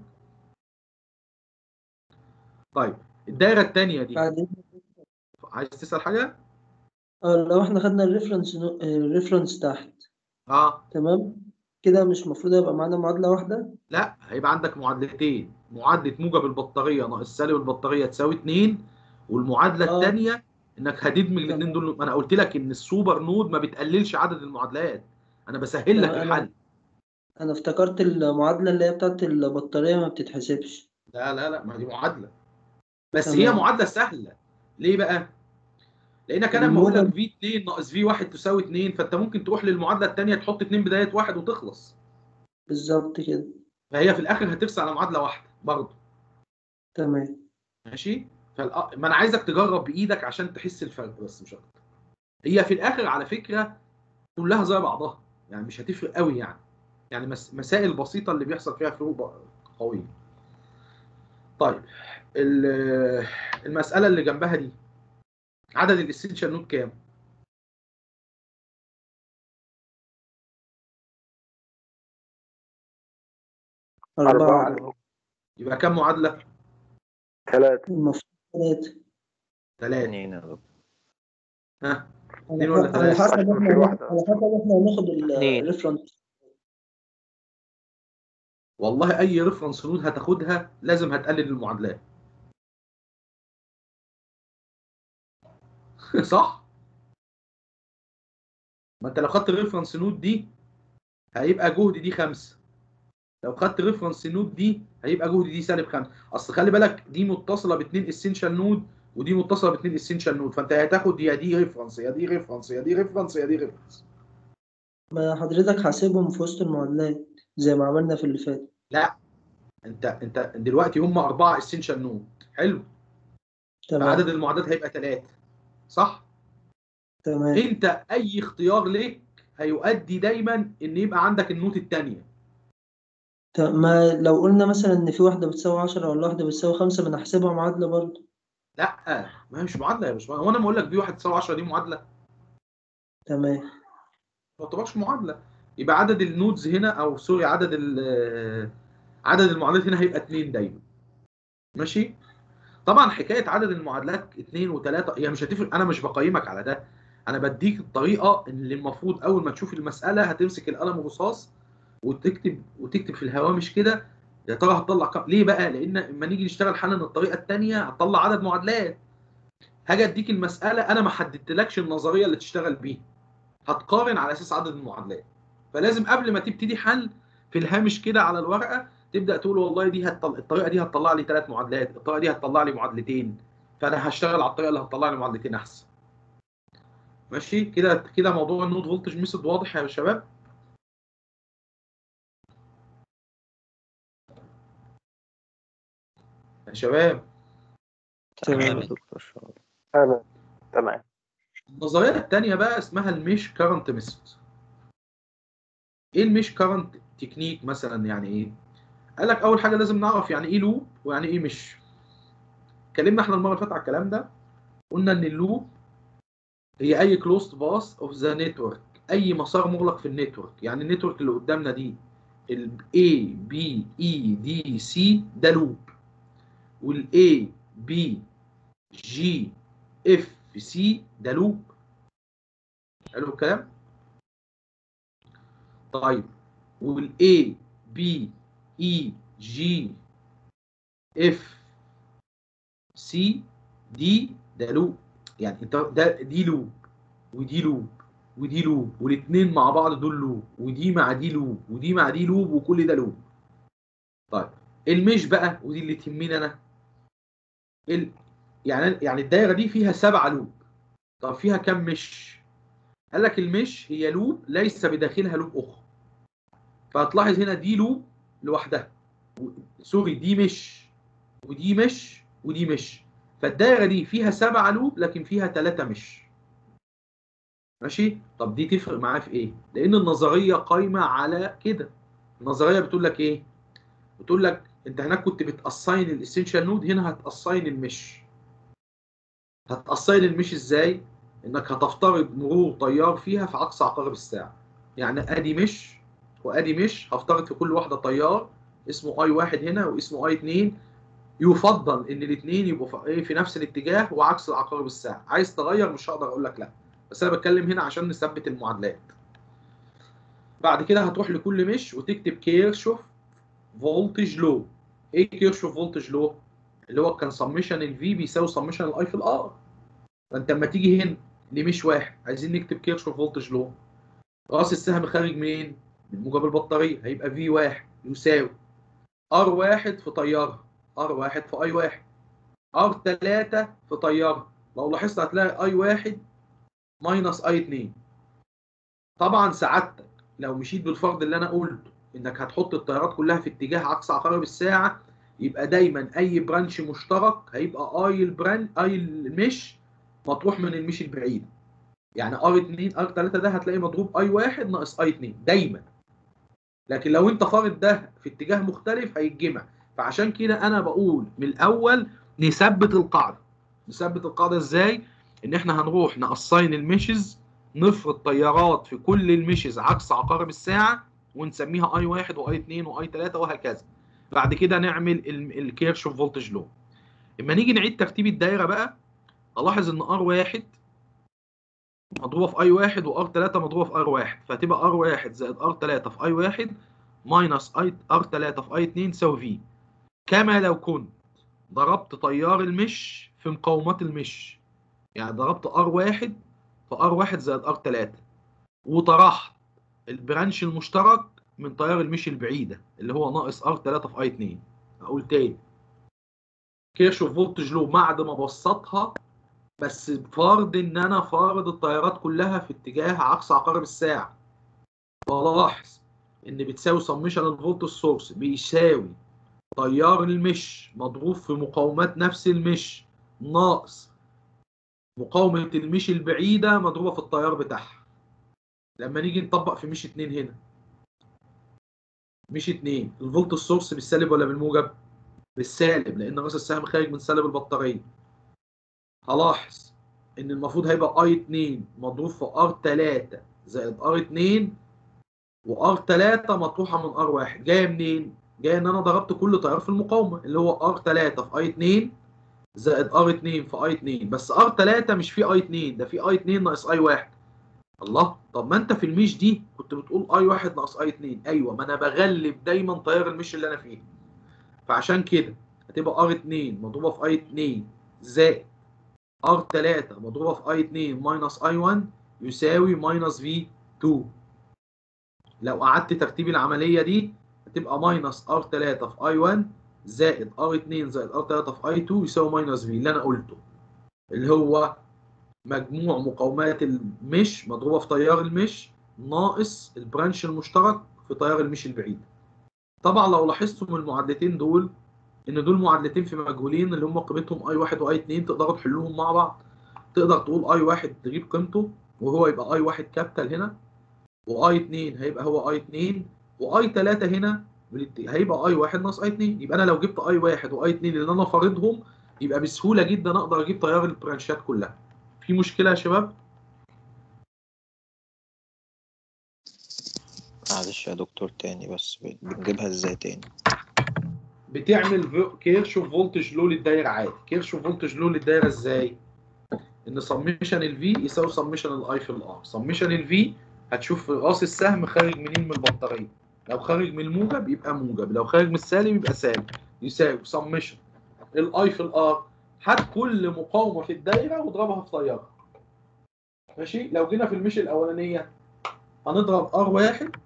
طيب الدايره الثانيه دي بعدين عايز تسال حاجه اه لو احنا خدنا الريفرنس نو... الريفرنس تحت اه تمام كده مش المفروض يبقى معانا معادلة واحدة لا هيبقى عندك معادلتين معادله موجب البطاريه ناقص سالب البطاريه تساوي 2 والمعادله آه. الثانيه انك هتدمج الاثنين تمام. دول انا قلت لك ان السوبر نود ما بتقللش عدد المعادلات انا بسهل لك تمام، أنا- الحل أنا افتكرت المعادلة اللي هي بتاعت البطارية ما بتتحسبش لا لا لا ما دي معادله بس تمام. هي معادله سهله ليه بقى لانك انا لما اقول لك الموجب- في 2 ناقص في 1 تساوي 2 فانت ممكن تروح للمعادله الثانيه تحط 2 بدايه واحد وتخلص بالظبط كده فهي في الاخر هترسى على معادله واحده برضه تمام ماشي فالأ... ما انا عايزك تجرب بايدك عشان تحس الفرق بس مش اكتر هي في الاخر على فكره كلها زي بعضها يعني مش هتفرق قوي يعني يعني مس... مسائل بسيطه اللي بيحصل فيها فروق ب- قويه طيب ال- المساله اللي جنبها دي عدد الاسينشال نود كام أربعة أربعة يبقى كام معادله ثلاثة المفروض ثلاثة ثلاثه اتنين يا دكتور ها على اتنين ولا ح- على ثلاثة؟ حسب عشان احنا في واحدة. على حسب احنا هناخد اتنين. الريفرنس والله اي ريفرنس نود هتاخدها لازم هتقلل المعادلات صح ما انت لو خدت ريفرنس نود دي هيبقى جهد دي خمسة لو خدت ريفرنس نود دي هيبقى جهد دي سالب خمسة اصل خلي بالك دي متصله باتنين اسينشال نود ودي متصله باتنين اسينشال نود فانت هتاخد يا دي ريفرنس يا دي ريفرنس يا دي ريفرنس يا دي ريفرنس ما حضرتك حاسبهم في وسط المعادلات زي ما عملنا في اللي فات انت انت دلوقتي هم اربعه اسينشال نود حلو فعدد تمام المعادلات هيبقى ثلاثه صح تمام انت اي اختيار ليك هيؤدي دايما ان يبقى عندك النوت الثانيه ت- ما لو قلنا مثلا ان في واحدة بتساوي عشرة ولا واحدة بتساوي خمسة ما نحسبها معادلة برضه لا ما هي مش معادله يا باشمهندس هو انا بقول لك بي 1 تساوي 10 دي معادله تمام ما تعتبرش معادله يبقى عدد النودز هنا او سوري عدد ال- عدد المعادلات هنا هيبقى اثنين دايما ماشي طبعا حكايه عدد المعادلات اثنين وثلاثه هي مش هتفرق انا مش بقيمك على ده انا بديك الطريقه اللي المفروض اول ما تشوف المساله هتمسك القلم الرصاص وتكتب وتكتب في الهوامش كده يا ترى هتطلع كام ليه بقى لان لما نيجي نشتغل حالا الطريقه الثانيه هتطلع عدد معادلات هاجي اديك المساله انا ما حددتلكش النظريه اللي تشتغل بيها هتقارن على اساس عدد المعادلات فلازم قبل ما تبتدي حل في الهامش كده على الورقه تبدا تقول والله دي هتطل... الطريقه دي هتطلع لي ثلاث معادلات الطريقه دي هتطلع لي معادلتين فانا هشتغل على الطريقه اللي هتطلع لي معادلتين احسن ماشي كده كده موضوع النود فولتج ميثود واضح يا شباب يا شباب تمام يا تمام. دكتور شاطر. تمام تمام النظريه الثانيه بقى اسمها الميش كارنت ميثود ايه الميش كارنت تكنيك مثلا يعني ايه قال لك اول حاجه لازم نعرف يعني ايه لوب ويعني ايه مش اتكلمنا احنا المره اللي فاتت على الكلام ده قلنا ان اللوب هي اي كلوزد باس اوف ذا نتورك اي مسار مغلق في النتورك يعني النتورك اللي قدامنا دي ال A B E D C ده لوب وال A B G F C ده لوب حلو الكلام طيب وال A B E G F C D ده لوب يعني انت ده دي لوب ودي لوب ودي لوب والاثنين مع بعض دول لوب ودي مع دي لوب ودي مع دي لوب وكل ده لوب طيب المش بقى ودي اللي تهمني انا ال... يعني يعني الدايره دي فيها سبعة لوب طب فيها كم مش قال لك المش هي لوب ليس بداخلها لوب اخرى فهتلاحظ هنا دي لوب لوحدها و... سوري دي مش ودي مش ودي مش فالدايره دي فيها سبعة لوب لكن فيها ثلاثة مش ماشي طب دي تفرق معاه في ايه لان النظريه قايمه على كده النظريه بتقول لك ايه بتقول لك انت هناك كنت بتاساين الاسينشال نود هنا هتاساين المش هتاساين المش ازاي انك هتفترض مرور تيار فيها في اقصى عقارب الساعه يعني ادي مش وادي مش هفترض في كل واحده تيار اسمه اي واحد هنا واسمه اي اتنين يفضل ان الاثنين يبقوا في إيه؟ في نفس الاتجاه وعكس عقارب الساعه عايز تغير مش هقدر اقول لك لا بس انا بتكلم هنا عشان نثبت المعادلات بعد كده هتروح لكل مش وتكتب كيرشوف فولتج لو ايه كيرشوف فولتج لو اللي هو كان سمشن الفي بيساوي سمشن الاي في الار فانت لما تيجي هنا لمش واحد عايزين نكتب كيرشوف فولتج لو راس السهم خارج منين من موجب البطاريه هيبقى في واحد يساوي ار واحد في تيارها ار واحد في اي واحد ار 3 في تيارها لو لاحظت هتلاقي اي واحد ماينس اي 2 طبعا سعادتك لو مشيت بالفرض اللي انا قلته انك هتحط التيارات كلها في اتجاه عكس عقارب الساعه يبقى دايما اي برانش مشترك هيبقى اي البران اي المش مطروح من المش البعيد يعني ار 2 ار 3 ده هتلاقي مضروب اي 1 ناقص اي 2 دايما لكن لو انت فارض ده في اتجاه مختلف هيتجمع فعشان كده انا بقول من الاول نثبت القاعده نثبت القاعده ازاي ان احنا هنروح نقصين المشز نفرض تيارات في كل المشز عكس عقارب الساعه ونسميها اي 1 واي 2 واي 3 وهكذا بعد كده نعمل الكيرشوف فولتج لو اما نيجي نعيد ترتيب الدايره بقى الاحظ ان ار 1 مضروبه في اي 1 وار 3 مضروبه في ار 1 فهتبقى ار 1 زائد ار 3 في اي 1 ماينس اي ار 3 في اي 2 تساوي في كما لو كنت ضربت تيار المش في مقاومات المش يعني ضربت ار 1 في ار 1 زائد ار 3 وطرحت البرانش المشترك من تيار المش البعيده اللي هو ناقص ار 3 في اي 2 اقول تاني كيرشوف فولتج لو بعد ما بسطها بس بفرض ان انا فارض التيارات كلها في اتجاه عكس عقارب الساعه بلاحظ ان بتساوي سمشن الفولت السورس بيساوي تيار المش مضروب في مقاومات نفس المش ناقص مقاومة المش البعيدة مضروبة في التيار بتاعها لما نيجي نطبق في مش اتنين هنا مش اتنين الفولت السورس بالسالب ولا بالموجب؟ بالسالب لأن راس السهم خارج من سالب البطارية هلاحظ إن المفروض هيبقى اي 2 مضروب في ار 3 زائد ار 2 وار 3 مطروحة من ار 1 جاية منين؟ جاية إن أنا ضربت كل تيار في المقاومة اللي هو ار 3 في اي 2 زائد ار 2 في اي 2 بس ار 3 مش في اي 2 ده في اي 2 ناقص اي 1 الله طب ما انت في الميش دي كنت بتقول اي 1 ناقص اي 2 ايوه ما انا بغلب دايما تيار المش اللي انا فيه فعشان كده هتبقى ار 2 مضروبه في اي 2 زائد ار 3 مضروبه في اي 2 ماينس اي 1 يساوي ماينس في 2 لو قعدت ترتيب العمليه دي هتبقى ماينس ار 3 في اي 1 زائد ار 2 زائد ار 3 في اي 2 يساوي ماينس في اللي انا قلته اللي هو مجموع مقاومات المش مضروبه في تيار المش ناقص البرانش المشترك في تيار المش البعيد طبعا لو لاحظتم المعادلتين دول ان دول معادلتين في مجهولين اللي هم قيمتهم اي 1 واي 2 تقدروا تحلوهم مع بعض تقدر تقول اي 1 تجيب قيمته وهو يبقى اي 1 كابيتال هنا واي 2 هيبقى هو اي 2 واي 3 هنا هيبقى اي 1 ناقص اي 2 يبقى انا لو جبت اي 1 واي 2 اللي انا فارضهم يبقى بسهوله جدا اقدر اجيب تيار البرانشات كلها في مشكله يا شباب معلش يا دكتور تاني بس بنجيبها ازاي تاني بتعمل كيرشوف فولتج لو للدايره عادي كيرشوف فولتج لو للدايره ازاي ان سميشن الفي يساوي سميشن الاي في الار سميشن الفي هتشوف راس السهم خارج منين من البطاريه لو خارج من الموجب يبقى موجب لو خارج من السالب يبقى سالب يساوي سميشن الاي في الار هات كل مقاومه في الدايره واضربها في تيارها ماشي لو جينا في المشي الاولانيه هنضرب ار واحد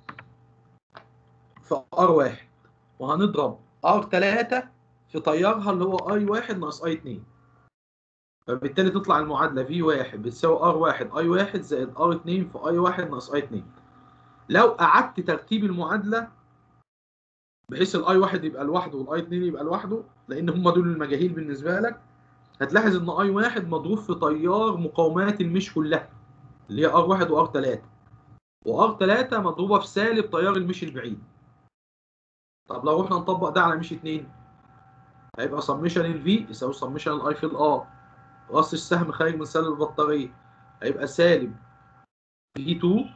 في ار واحد وهنضرب ار 3 في تيارها اللي هو اي واحد ناقص اي 2 فبالتالي تطلع المعادله في واحد بتساوي ار واحد اي واحد زائد ار 2 في اي واحد ناقص اي 2 لو قعدت ترتيب المعادله بحيث الاي واحد يبقى لوحده والاي 2 يبقى لوحده لان هم دول المجاهيل بالنسبه لك هتلاحظ ان اي واحد مضروب في تيار مقاومات المش كلها اللي هي ار واحد وار 3 وار 3 مضروبه في سالب تيار المش البعيد طب لو رحنا نطبق ده على مش 2 هيبقى سميشن الفي يساوي سميشن الاي في الار راس السهم خارج من سالب البطاريه هيبقى سالب في 2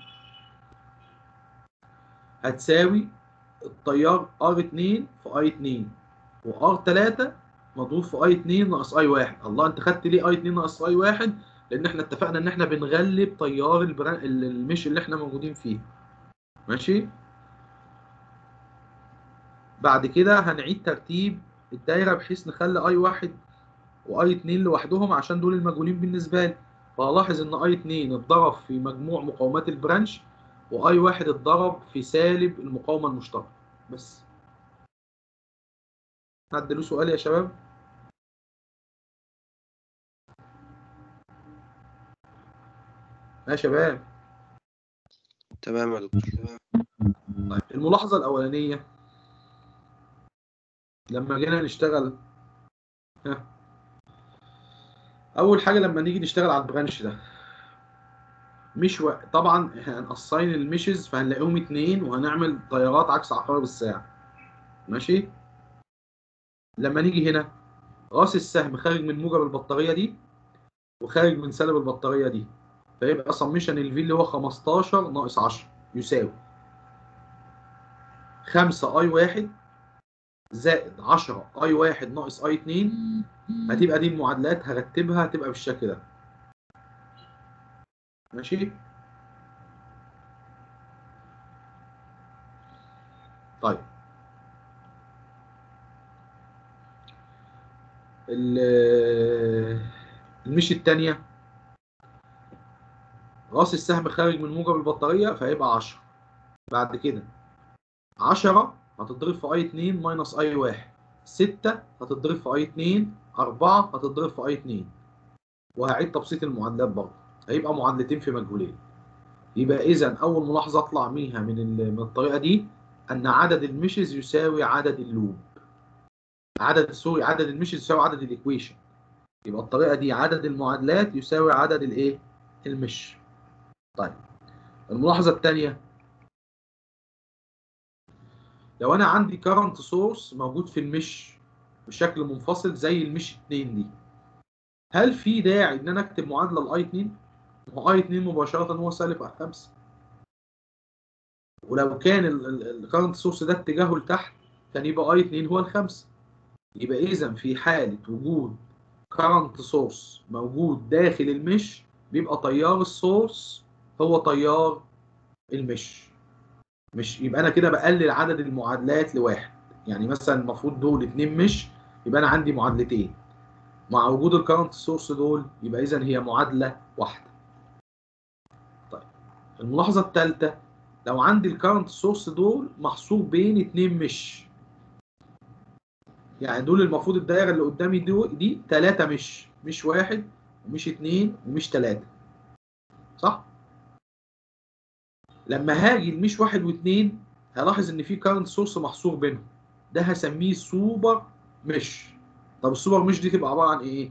هتساوي التيار ار 2 في اي 2 وار 3 مضروب في اي 2 ناقص اي 1 الله انت خدت ليه اي 2 ناقص اي 1 لان احنا اتفقنا ان احنا بنغلب تيار البران... المش اللي احنا موجودين فيه ماشي بعد كده هنعيد ترتيب الدايره بحيث نخلي اي واحد واي 2 لوحدهم عشان دول المجهولين بالنسبه لي فهلاحظ ان اي 2 اتضرب في مجموع مقاومات البرانش واي واحد اتضرب في سالب المقاومه المشتركه بس حد له سؤال يا شباب يا شباب تمام يا دكتور طيب الملاحظة الأولانية لما جينا نشتغل ها أول حاجة لما نيجي نشتغل على البرانش ده مش و... طبعا هنقصين المشز فهنلاقيهم اتنين وهنعمل تيارات عكس عقارب الساعة ماشي لما نيجي هنا راس السهم خارج من موجب البطارية دي وخارج من سالب البطارية دي فيبقى سميشن الفي اللي هو 15 ناقص 10 يساوي 5 اي واحد زائد 10 اي واحد ناقص اي 2 هتبقى دي المعادلات هرتبها هتبقى بالشكل ده ماشي طيب ال- المشي التانية راس السهم خارج من موجب البطارية فهيبقى 10 بعد كده 10 هتضرب في اي 2 ماينس اي 1 6 هتضرب في اي 2 4 هتضرب في اي 2 وهعيد تبسيط المعادلات برضه هيبقى معادلتين في مجهولين يبقى اذا اول ملاحظه اطلع منها من ال- من الطريقه دي ان عدد المشز يساوي عدد اللوب عدد سوري عدد المشز يساوي عدد الايكويشن يبقى الطريقه دي عدد المعادلات يساوي عدد الايه المش طيب الملاحظه الثانيه لو انا عندي كارنت سورس موجود في المش بشكل منفصل زي المش 2 دي هل في داعي ان انا اكتب معادله لاي 2 ما هو اي 2 مباشره هو سالب 5 ولو كان الكارنت سورس ده اتجاهه لتحت كان يبقى اي 2 هو الخمسه يبقى اذا في حاله وجود كارنت سورس موجود داخل المش بيبقى تيار السورس هو تيار المش مش يبقى انا كده بقلل عدد المعادلات لواحد يعني مثلا المفروض دول اتنين مش يبقى انا عندي معادلتين مع وجود الكارنت سورس دول يبقى اذا هي معادله واحده طيب الملاحظه الثالثه لو عندي الكارنت سورس دول محصور بين اتنين مش يعني دول المفروض الدايره اللي قدامي دي دي ثلاثه مش مش واحد ومش اتنين ومش ثلاثه صح لما هاجي المش واحد واثنين هلاحظ ان في كارنت سورس محصور بينهم ده هسميه سوبر مش طب السوبر مش دي تبقى عباره عن ايه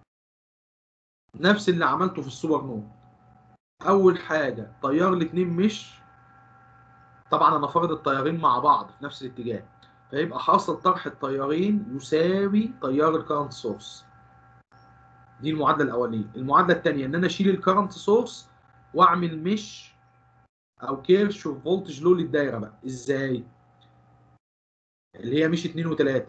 نفس اللي عملته في السوبر نود اول حاجه تيار الاثنين مش طبعا انا فارض التيارين مع بعض في نفس الاتجاه فيبقى حاصل طرح التيارين يساوي تيار الكارنت سورس دي المعادله الاولانيه المعادله الثانيه ان انا اشيل الكارنت سورس واعمل مش او كيرشوف فولتج لو للدايره بقى ازاي اللي هي مش 2 و3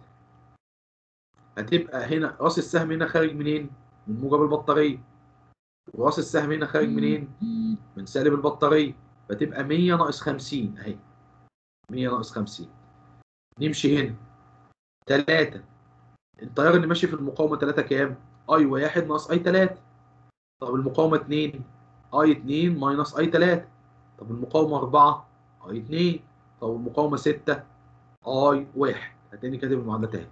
هتبقى هنا راس السهم هنا خارج منين من موجب البطاريه وراس السهم هنا خارج منين من سالب البطاريه فتبقى 100 ناقص 50 اهي 100 ناقص 50 نمشي هنا 3 التيار اللي ماشي في المقاومه 3 كام اي 1 ناقص اي 3 طب المقاومه 2 اي 2 ماينس اي 3 طب المقاومة 4 اي 2 طب المقاومة 6 اي 1 هتاني كاتب المعادلة تاني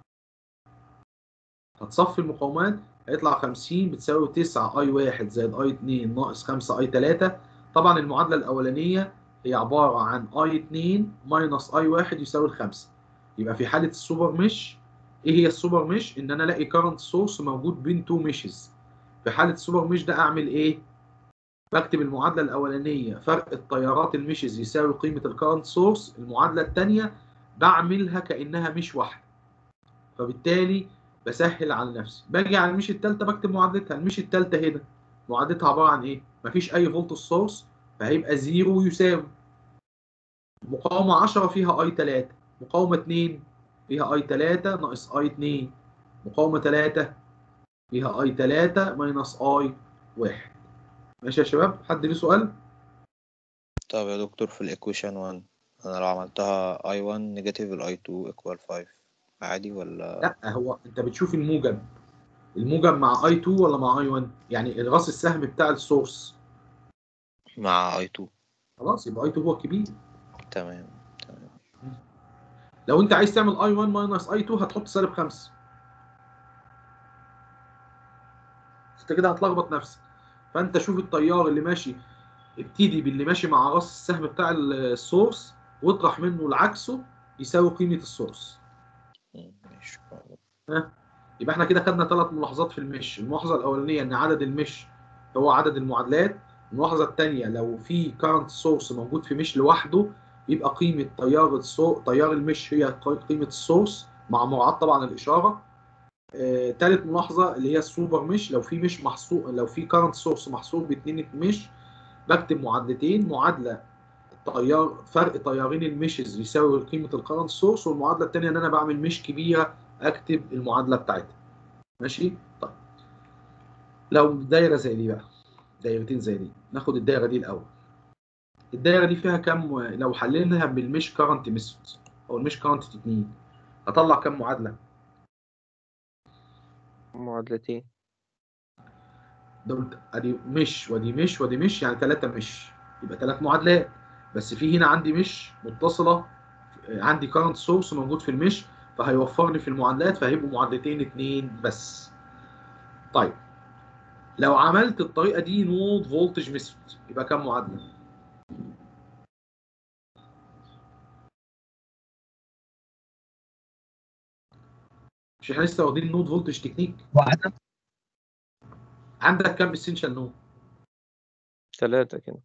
هتصفي المقاومات هيطلع 50 بتساوي 9 اي 1 زائد اي 2 ناقص 5 اي 3 طبعا المعادلة الأولانية هي عبارة عن اي 2 ماينس اي 1 يساوي 5 يبقى في حالة السوبر مش ايه هي السوبر مش؟ ان انا الاقي كارنت سورس موجود بين تو ميشز في حالة السوبر مش ده اعمل ايه؟ بكتب المعادله الاولانيه فرق التيارات المشز يساوي قيمه الكارنت سورس المعادله الثانيه بعملها كانها مش واحده فبالتالي بسهل على نفسي باجي على المش الثالثه بكتب معادلتها المش الثالثه هنا معادلتها عباره عن ايه مفيش اي فولت سورس فهيبقى زيرو يساوي مقاومه 10 فيها اي 3 مقاومه 2 فيها اي 3 ناقص اي 2 مقاومه 3 فيها اي 3 ماينس اي 1 ماشي يا شباب حد ليه سؤال طب يا دكتور في الإيكويشن 1 أنا لو عملتها I1 نيجاتيف ال I2 equal 5 عادي ولا لا هو انت بتشوف الموجب الموجب مع اي 2 ولا مع اي 1 يعني راس السهم بتاع السورس مع I2 خلاص يبقى اي 2 هو الكبير تمام تمام لو انت عايز تعمل اي 1 ماينس اي 2 هتحط سالب 5 انت كده هتلخبط نفسك فانت شوف التيار اللي ماشي ابتدي باللي ماشي مع راس السهم بتاع السورس واطرح منه لعكسه يساوي قيمه السورس مم، ماشي يبقى احنا كده خدنا ثلاث ملاحظات في المش الملاحظه الاولانيه ان عدد المش هو عدد المعادلات الملاحظه الثانيه لو في كارنت سورس موجود في مش لوحده يبقى قيمه تيار السو... تيار المش هي ق- قيمه السورس مع مراعاه طبعا الاشاره آه، ثالث ملاحظه اللي هي السوبر مش لو في مش محصور لو في كارنت سورس محصور باثنين مش بكتب معادلتين معادله تيار فرق تيارين المشز يساوي قيمه الكارنت سورس والمعادله الثانيه ان انا بعمل مش كبيره اكتب المعادله بتاعتها ماشي طيب لو دايره زي دي بقى دايرتين زي دي ناخد الدايره دي الاول الدايره دي فيها كام لو حليناها بالمش كارنت ميثود او المش كارنت تكنيك هطلع كام معادله معادلتين دول ادي مش ودي مش ودي مش يعني ثلاثه مش يبقى ثلاث معادلات بس في هنا عندي مش متصله عندي كارنت سورس موجود في المش فهيوفر لي في المعادلات فهيبقوا معادلتين اتنين بس طيب لو عملت الطريقه دي نود فولتج ميثود يبقى كام معادله مش احنا لسه واخدين نود فولتج تكنيك واحدة عندك كام اسينشال نود ثلاثة كده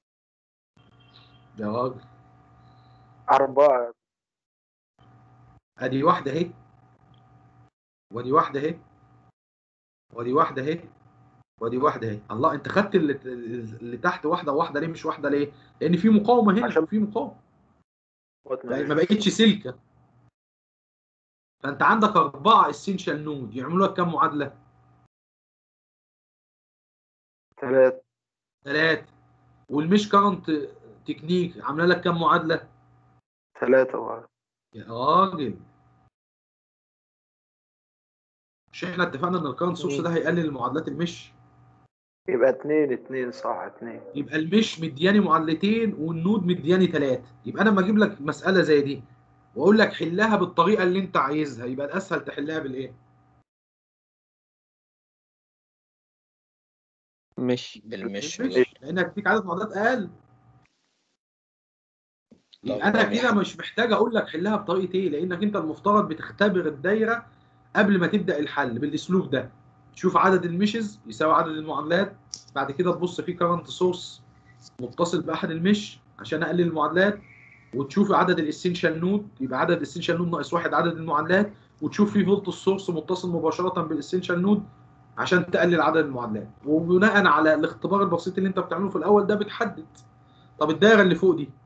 يا راجل أربعة ادي واحده اهي ودي واحده اهي ودي واحده اهي ودي واحده اهي الله انت خدت اللي, اللي تحت واحده واحده ليه مش واحده ليه لان في مقاومه هنا عشان- في مقاومه واتنين. ما بقتش سلكه فانت عندك اربعه اسينشال نود يعملوا لك كام معادله ثلاثة ثلاثه والمش كارنت تكنيك عامله لك كام معادله ثلاثة برضه يا راجل مش احنا اتفقنا ان الكارنت سورس ده هيقلل المعادلات المش يبقى اتنين اتنين صح اتنين يبقى المش مدياني معادلتين والنود مدياني ثلاثه يبقى انا لما اجيب لك مساله زي دي واقول لك حلها بالطريقه اللي انت عايزها يبقى الاسهل تحلها بالايه مش بالمش بالمش لان هتديك عدد معادلات اقل يبقى انا طب كده مش محتاج اقول لك حلها بطريقه ايه لانك انت المفترض بتختبر الدايره قبل ما تبدا الحل بالاسلوب ده تشوف عدد المشز يساوي عدد المعادلات بعد كده تبص في كارنت سورس متصل باحد المش عشان اقلل المعادلات وتشوف عدد الاسينشال نود يبقى عدد الاسينشال نود ناقص واحد عدد المعادلات وتشوف في فولت السورس متصل مباشره بالاسينشال نود عشان تقلل عدد المعادلات وبناء على الاختبار البسيط اللي انت بتعمله في الاول ده بتحدد طب الدايره اللي فوق دي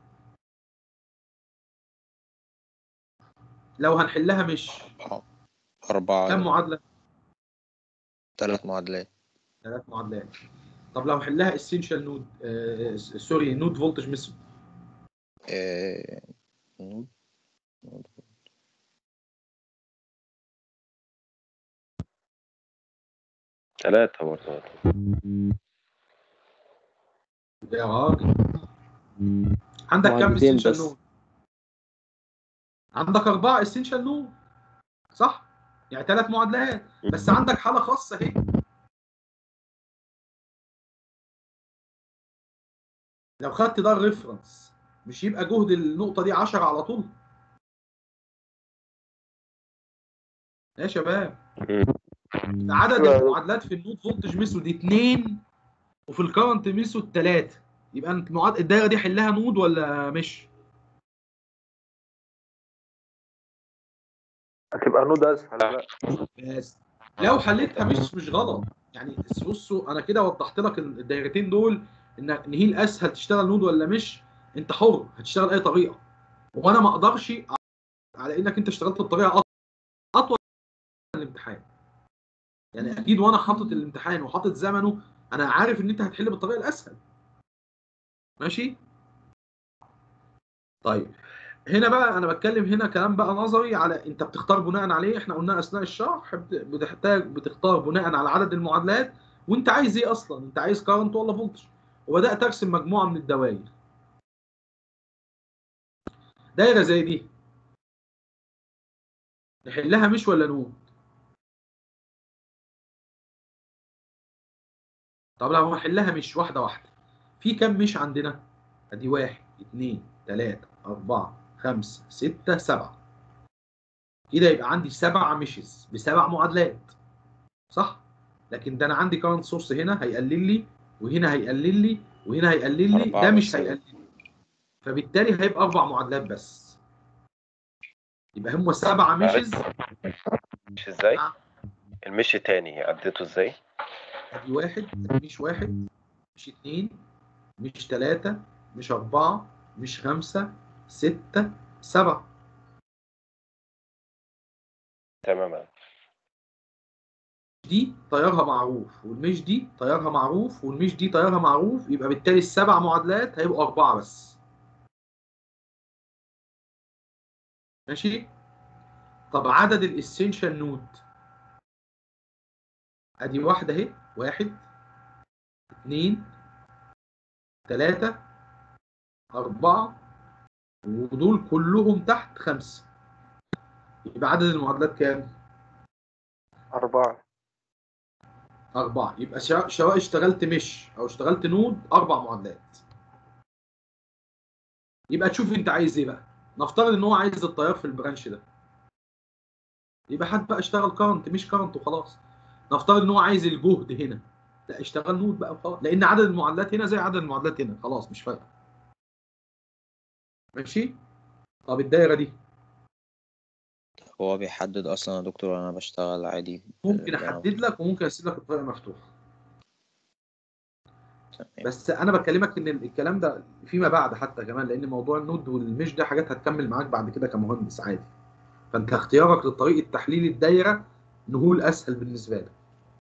لو هنحلها مش أربعة أربعة كام معادله ثلاث معادلات ثلاث معادلات طب لو حلها اسينشال نود آه سوري نود فولتج ميثود آه، نود نود. ثلاثة برضه يا راجل عندك كام معادلتين اسينشال بس. نود عندك اربعه اسينشال نود صح يعني ثلاث معادلات بس عندك حاله خاصه اهي لو خدت ده الريفرنس مش يبقى جهد النقطه دي 10 على طول يا شباب ده عدد المعادلات في النود فولتج ميثود 2 وفي الكرنت ميثود 3 يبقى انت معاد... الدايره دي حلها نود ولا مش؟ هتبقى نود اسهل بقى بس لو حليتها مش مش غلط يعني بصوا انا كده وضحت لك الدايرتين دول ان ان هي الاسهل تشتغل نود ولا مش انت حر هتشتغل اي طريقه وانا ما اقدرش على انك انت اشتغلت بطريقه أطول- اطول من الامتحان يعني اكيد وانا حاطط الامتحان وحاطط زمنه انا عارف ان انت هتحل بالطريقه الاسهل ماشي طيب هنا بقى انا بتكلم هنا كلام بقى نظري على انت بتختار بناء عليه احنا قلنا اثناء الشرح بت- بتحتاج بتختار بناء على عدد المعادلات وانت عايز ايه اصلا انت عايز كارنت ولا فولتج وبدات ارسم مجموعه من الدوائر دايره زي دي نحلها مش ولا نود طب لو هنحلها مش واحده واحده في كام مش عندنا ادي واحد اتنين تلاتة أربعة خمسة ستة سبعة كده يبقى عندي سبع مشز بسبع معادلات صح؟ لكن ده أنا عندي كارنت سورس هنا هيقلل لي وهنا هيقلل لي وهنا هيقلل لي أربعة ده مش بس. هيقلل لي فبالتالي هيبقى أربع معادلات بس يبقى هم سبع مشز مش ازاي نعم. المشي تاني عديته ازاي ادي واحد ادي مش واحد مش اتنين مش تلاتة مش أربعة مش خمسة ستة سبعة تماما دي طيارها معروف والمش دي طيارها معروف والمش دي طيارها معروف يبقى بالتالي السبع معادلات هيبقوا أربعة بس ماشي طب عدد الاسينشال نود ادي واحدة اهي واحد اتنين تلاتة أربعة ودول كلهم تحت خمسة يبقى عدد المعادلات كام؟ أربعة أربعة يبقى شا- سواء اشتغلت مش أو اشتغلت نود أربع معادلات يبقى تشوف أنت عايز إيه بقى نفترض إن هو عايز التيار في البرانش ده يبقى حد بقى اشتغل كارنت مش كارنت وخلاص نفترض إن هو عايز الجهد هنا لا اشتغل نود بقى وخلاص لأن عدد المعادلات هنا زي عدد المعادلات هنا خلاص مش فارقة ماشي طب الدايرة دي هو بيحدد اصلا يا دكتور انا بشتغل عادي ممكن آه، أنا- أحدد لك وممكن أسيب لك الطريق مفتوح تمام. بس انا بكلمك ان الكلام ده فيما بعد حتى كمان لان موضوع النود والمش ده حاجات هتكمل معاك بعد كده كمهندس عادي فانت اختيارك لطريقه تحليل الدايره نقول اسهل بالنسبه لك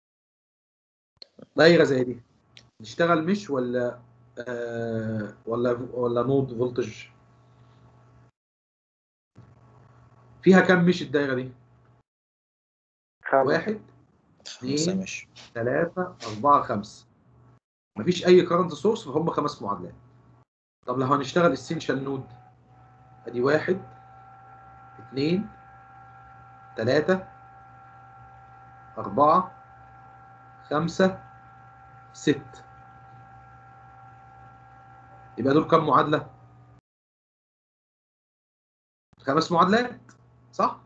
دايره زي دي نشتغل مش ولا آه ولا ولا نود فولتج فيها كام مش الدايره دي خمسة واحد خمسة اتنين. مش ثلاثة أربعة خمسة مفيش أي كارنت سورس فهم خمس معادلات طب لو هنشتغل اسينشال نود أدي واحد اتنين تلاتة أربعة خمسة ست يبقى دول كام معادلة؟ خمس معادلات صح؟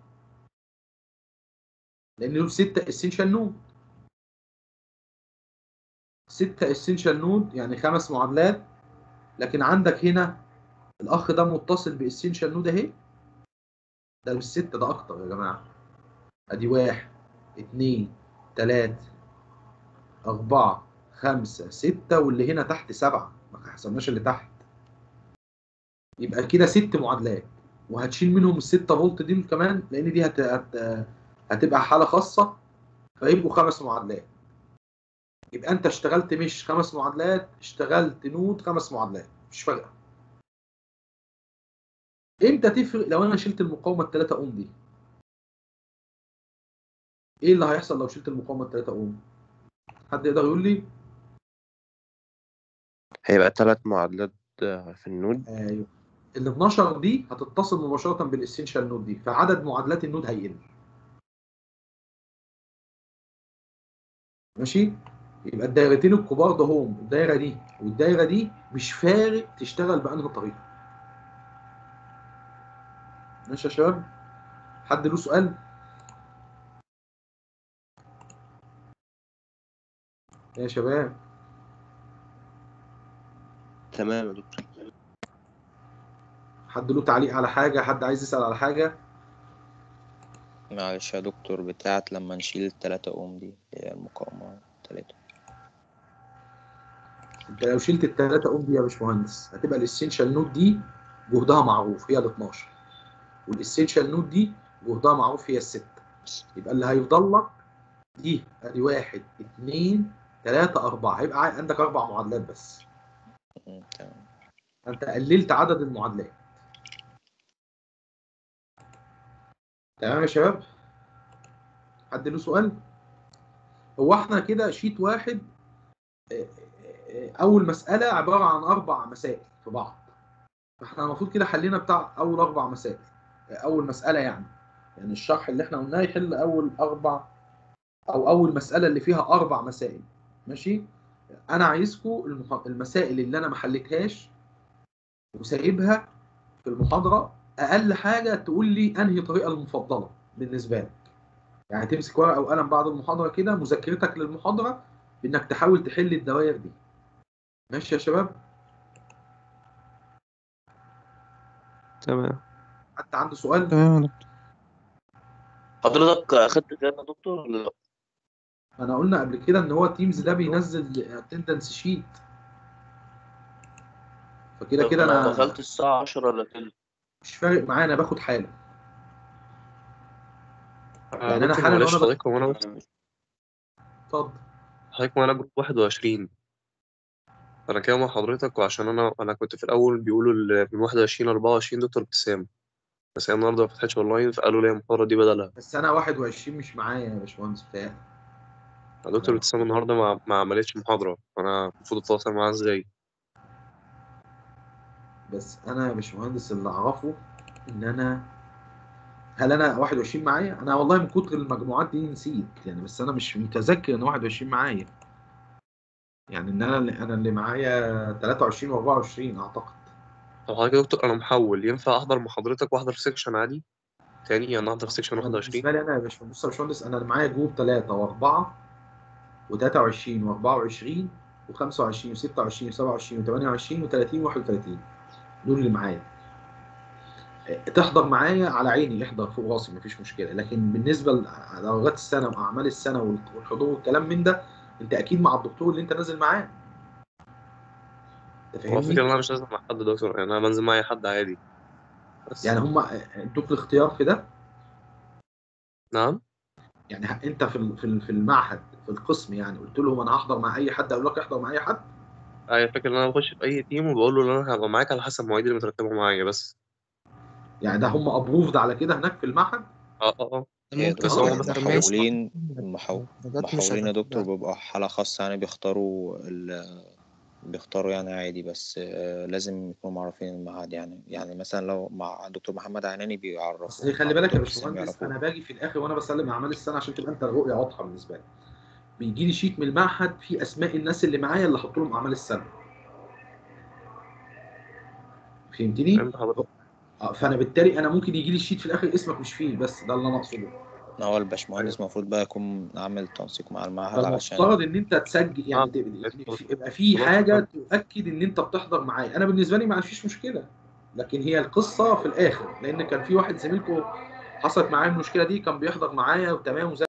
لأن دول ستة اسينشال نود ستة اسينشال نود يعني خمس معادلات لكن عندك هنا الأخ ده متصل باسينشال نود أهي ده مش ستة ده أكتر يا جماعة أدي واحد اتنين تلاتة أربعة خمسة ستة واللي هنا تحت سبعة ما حسبناش اللي تحت يبقى كده ست معادلات وهتشيل منهم الستة فولت دي كمان لأن دي هت... هت... هتبقى حالة خاصة فيبقوا خمس معادلات يبقى انت اشتغلت مش خمس معادلات اشتغلت نود خمس معادلات مش فارقه امتى تفرق لو انا شلت المقاومه الثلاثة اوم دي ايه اللي هيحصل لو شلت المقاومه الثلاثة اوم حد يقدر يقول لي هيبقى ثلاث معادلات آه، في النود ايوه ال 12 دي هتتصل مباشره بالاسينشال نود دي فعدد معادلات النود هيقل ماشي يبقى الدايرتين الكبار ده هم الدايره دي والدايره دي مش فارق تشتغل بانهي طريقه ماشي يا شباب حد له سؤال يا شباب تمام يا دكتور حد له تعليق على حاجه حد عايز يسال على حاجه معلش يا دكتور بتاعت لما نشيل التلاتة اوم دي اللي هي المقاومة تلاتة انت لو شلت الثلاثه اوم دي يا باشمهندس هتبقى الاسينشال نود دي جهدها معروف هي ال 12 والاسينشال نود دي جهدها معروف هي الستة يبقى اللي هيفضل لك دي ادي واحد اثنين ثلاثة أربعة هيبقى عا- عندك أربع معادلات بس مم، تمام أنت قللت عدد المعادلات تمام يا شباب حد له سؤال هو احنا كده شيت واحد آه، آه، اول مساله عباره عن اربع مسائل في بعض فاحنا المفروض كده حلينا بتاع اول اربع مسائل آه، اول مساله يعني يعني الشرح اللي احنا قلناه يحل اول اربع او اول مساله اللي فيها اربع مسائل ماشي انا عايزكم المح- المسائل اللي انا ما حليتهاش وسايبها في المحاضره اقل حاجه تقول لي انهي طريقه المفضله بالنسبه لك يعني تمسك ورقه وقلم بعد المحاضره كده مذاكرتك للمحاضره بانك تحاول تحل الدوائر دي ماشي يا شباب تمام حتى عنده سؤال تمام يا دكتور حضرتك اخدت كام يا دكتور ولا لا؟ انا قلنا قبل كده ان هو تيمز ده بينزل اتندنس شيت فكده طب كده انا انا دخلت الساعة 10 الا تلت مش فارق معايا انا باخد حاله يعني انا دكتور حالا معلش وانا حضرتك هو انا اتفضل حضرتك وانا جروب 21 انا كده مع حضرتك وعشان انا انا كنت في الاول بيقولوا ال- من 21 ل 24 دكتور ابتسام بس هي النهارده ما فتحتش اونلاين فقالوا لي المحاضره دي بدلها بس انا 21 مش معايا يا باشمهندس بتاعي دكتور ابتسام النهارده ما, ما عملتش محاضره فانا المفروض اتواصل معاها ازاي بس انا يا باشمهندس اللي اعرفه ان انا هل انا 21 معايا انا والله من كتر المجموعات دي نسيت يعني بس انا مش متذكر ان 21 معايا يعني ان انا اللي انا اللي معايا 23 و24 اعتقد طب حضرتك يا دكتور انا محول ينفع احضر مع حضرتك واحضر في سيكشن عادي تاني يعني احضر في سيكشن أنا 21 بالنسبه لي انا يا باشمهندس بص يا باشمهندس انا اللي معايا جروب 3 و4 و23 و24 و25 و26 و27 و28 و30 و31 دول اللي معايا تحضر معايا على عيني احضر فوق راسي مفيش مشكله لكن بالنسبه لدرجات السنه واعمال السنه والحضور والكلام من ده انت اكيد مع الدكتور اللي انت نازل معاه انت هو الفكره ان فاهمني انا مش لازم مع حد دكتور يعني انا بنزل مع اي حد عادي بس يعني هم ادوك الاختيار في ده نعم يعني انت في ال- في ال- في المعهد في القسم يعني قلت لهم انا هحضر مع اي حد اقول لك احضر مع اي حد اي فكره ان انا بخش في اي تيم وبقول له ان انا هبقى معاك على حسب المواعيد اللي مترتبه معايا بس يعني ده هم ابروفد على كده هناك في المعهد اه اه اه هي بس هو بس المحولين المحو- حاجات مش المحولين يا هتبقى- دكتور بيبقى حالة خاصة يعني بيختاروا ال بيختاروا يعني عادي بس آه، لازم يكونوا معروفين المعهد يعني يعني مثلا لو مع دكتور محمد عناني بس بيعرفوا هي خلي مع بالك يا دكتور ابتسام باشمهندس يعرفوه انا باجي في الاخر وانا بسلم اعمال السنه عشان تبقى انت الرؤيه واضحه بالنسبه لي بيجي لي شيت من المعهد فيه اسماء الناس اللي معايا اللي احط لهم اعمال السنه فهمتني؟ فهمت حضرتك آه، فانا بالتالي انا ممكن يجي لي الشيت في الاخر اسمك مش فيه بس ده اللي انا اقصده هو الباشمهندس المفروض بقى يكون عامل تنسيق مع المعهد علشان فالمفترض ان انت تسجل يعني آه. تبقى- يعني في- يبقى في خلاص، حاجه تمام. تؤكد ان انت بتحضر معايا انا بالنسبه لي ما فيش مشكله لكن هي القصه في الاخر لان كان في واحد زميلكم حصلت معايا المشكله دي كان بيحضر معايا وتمام وزي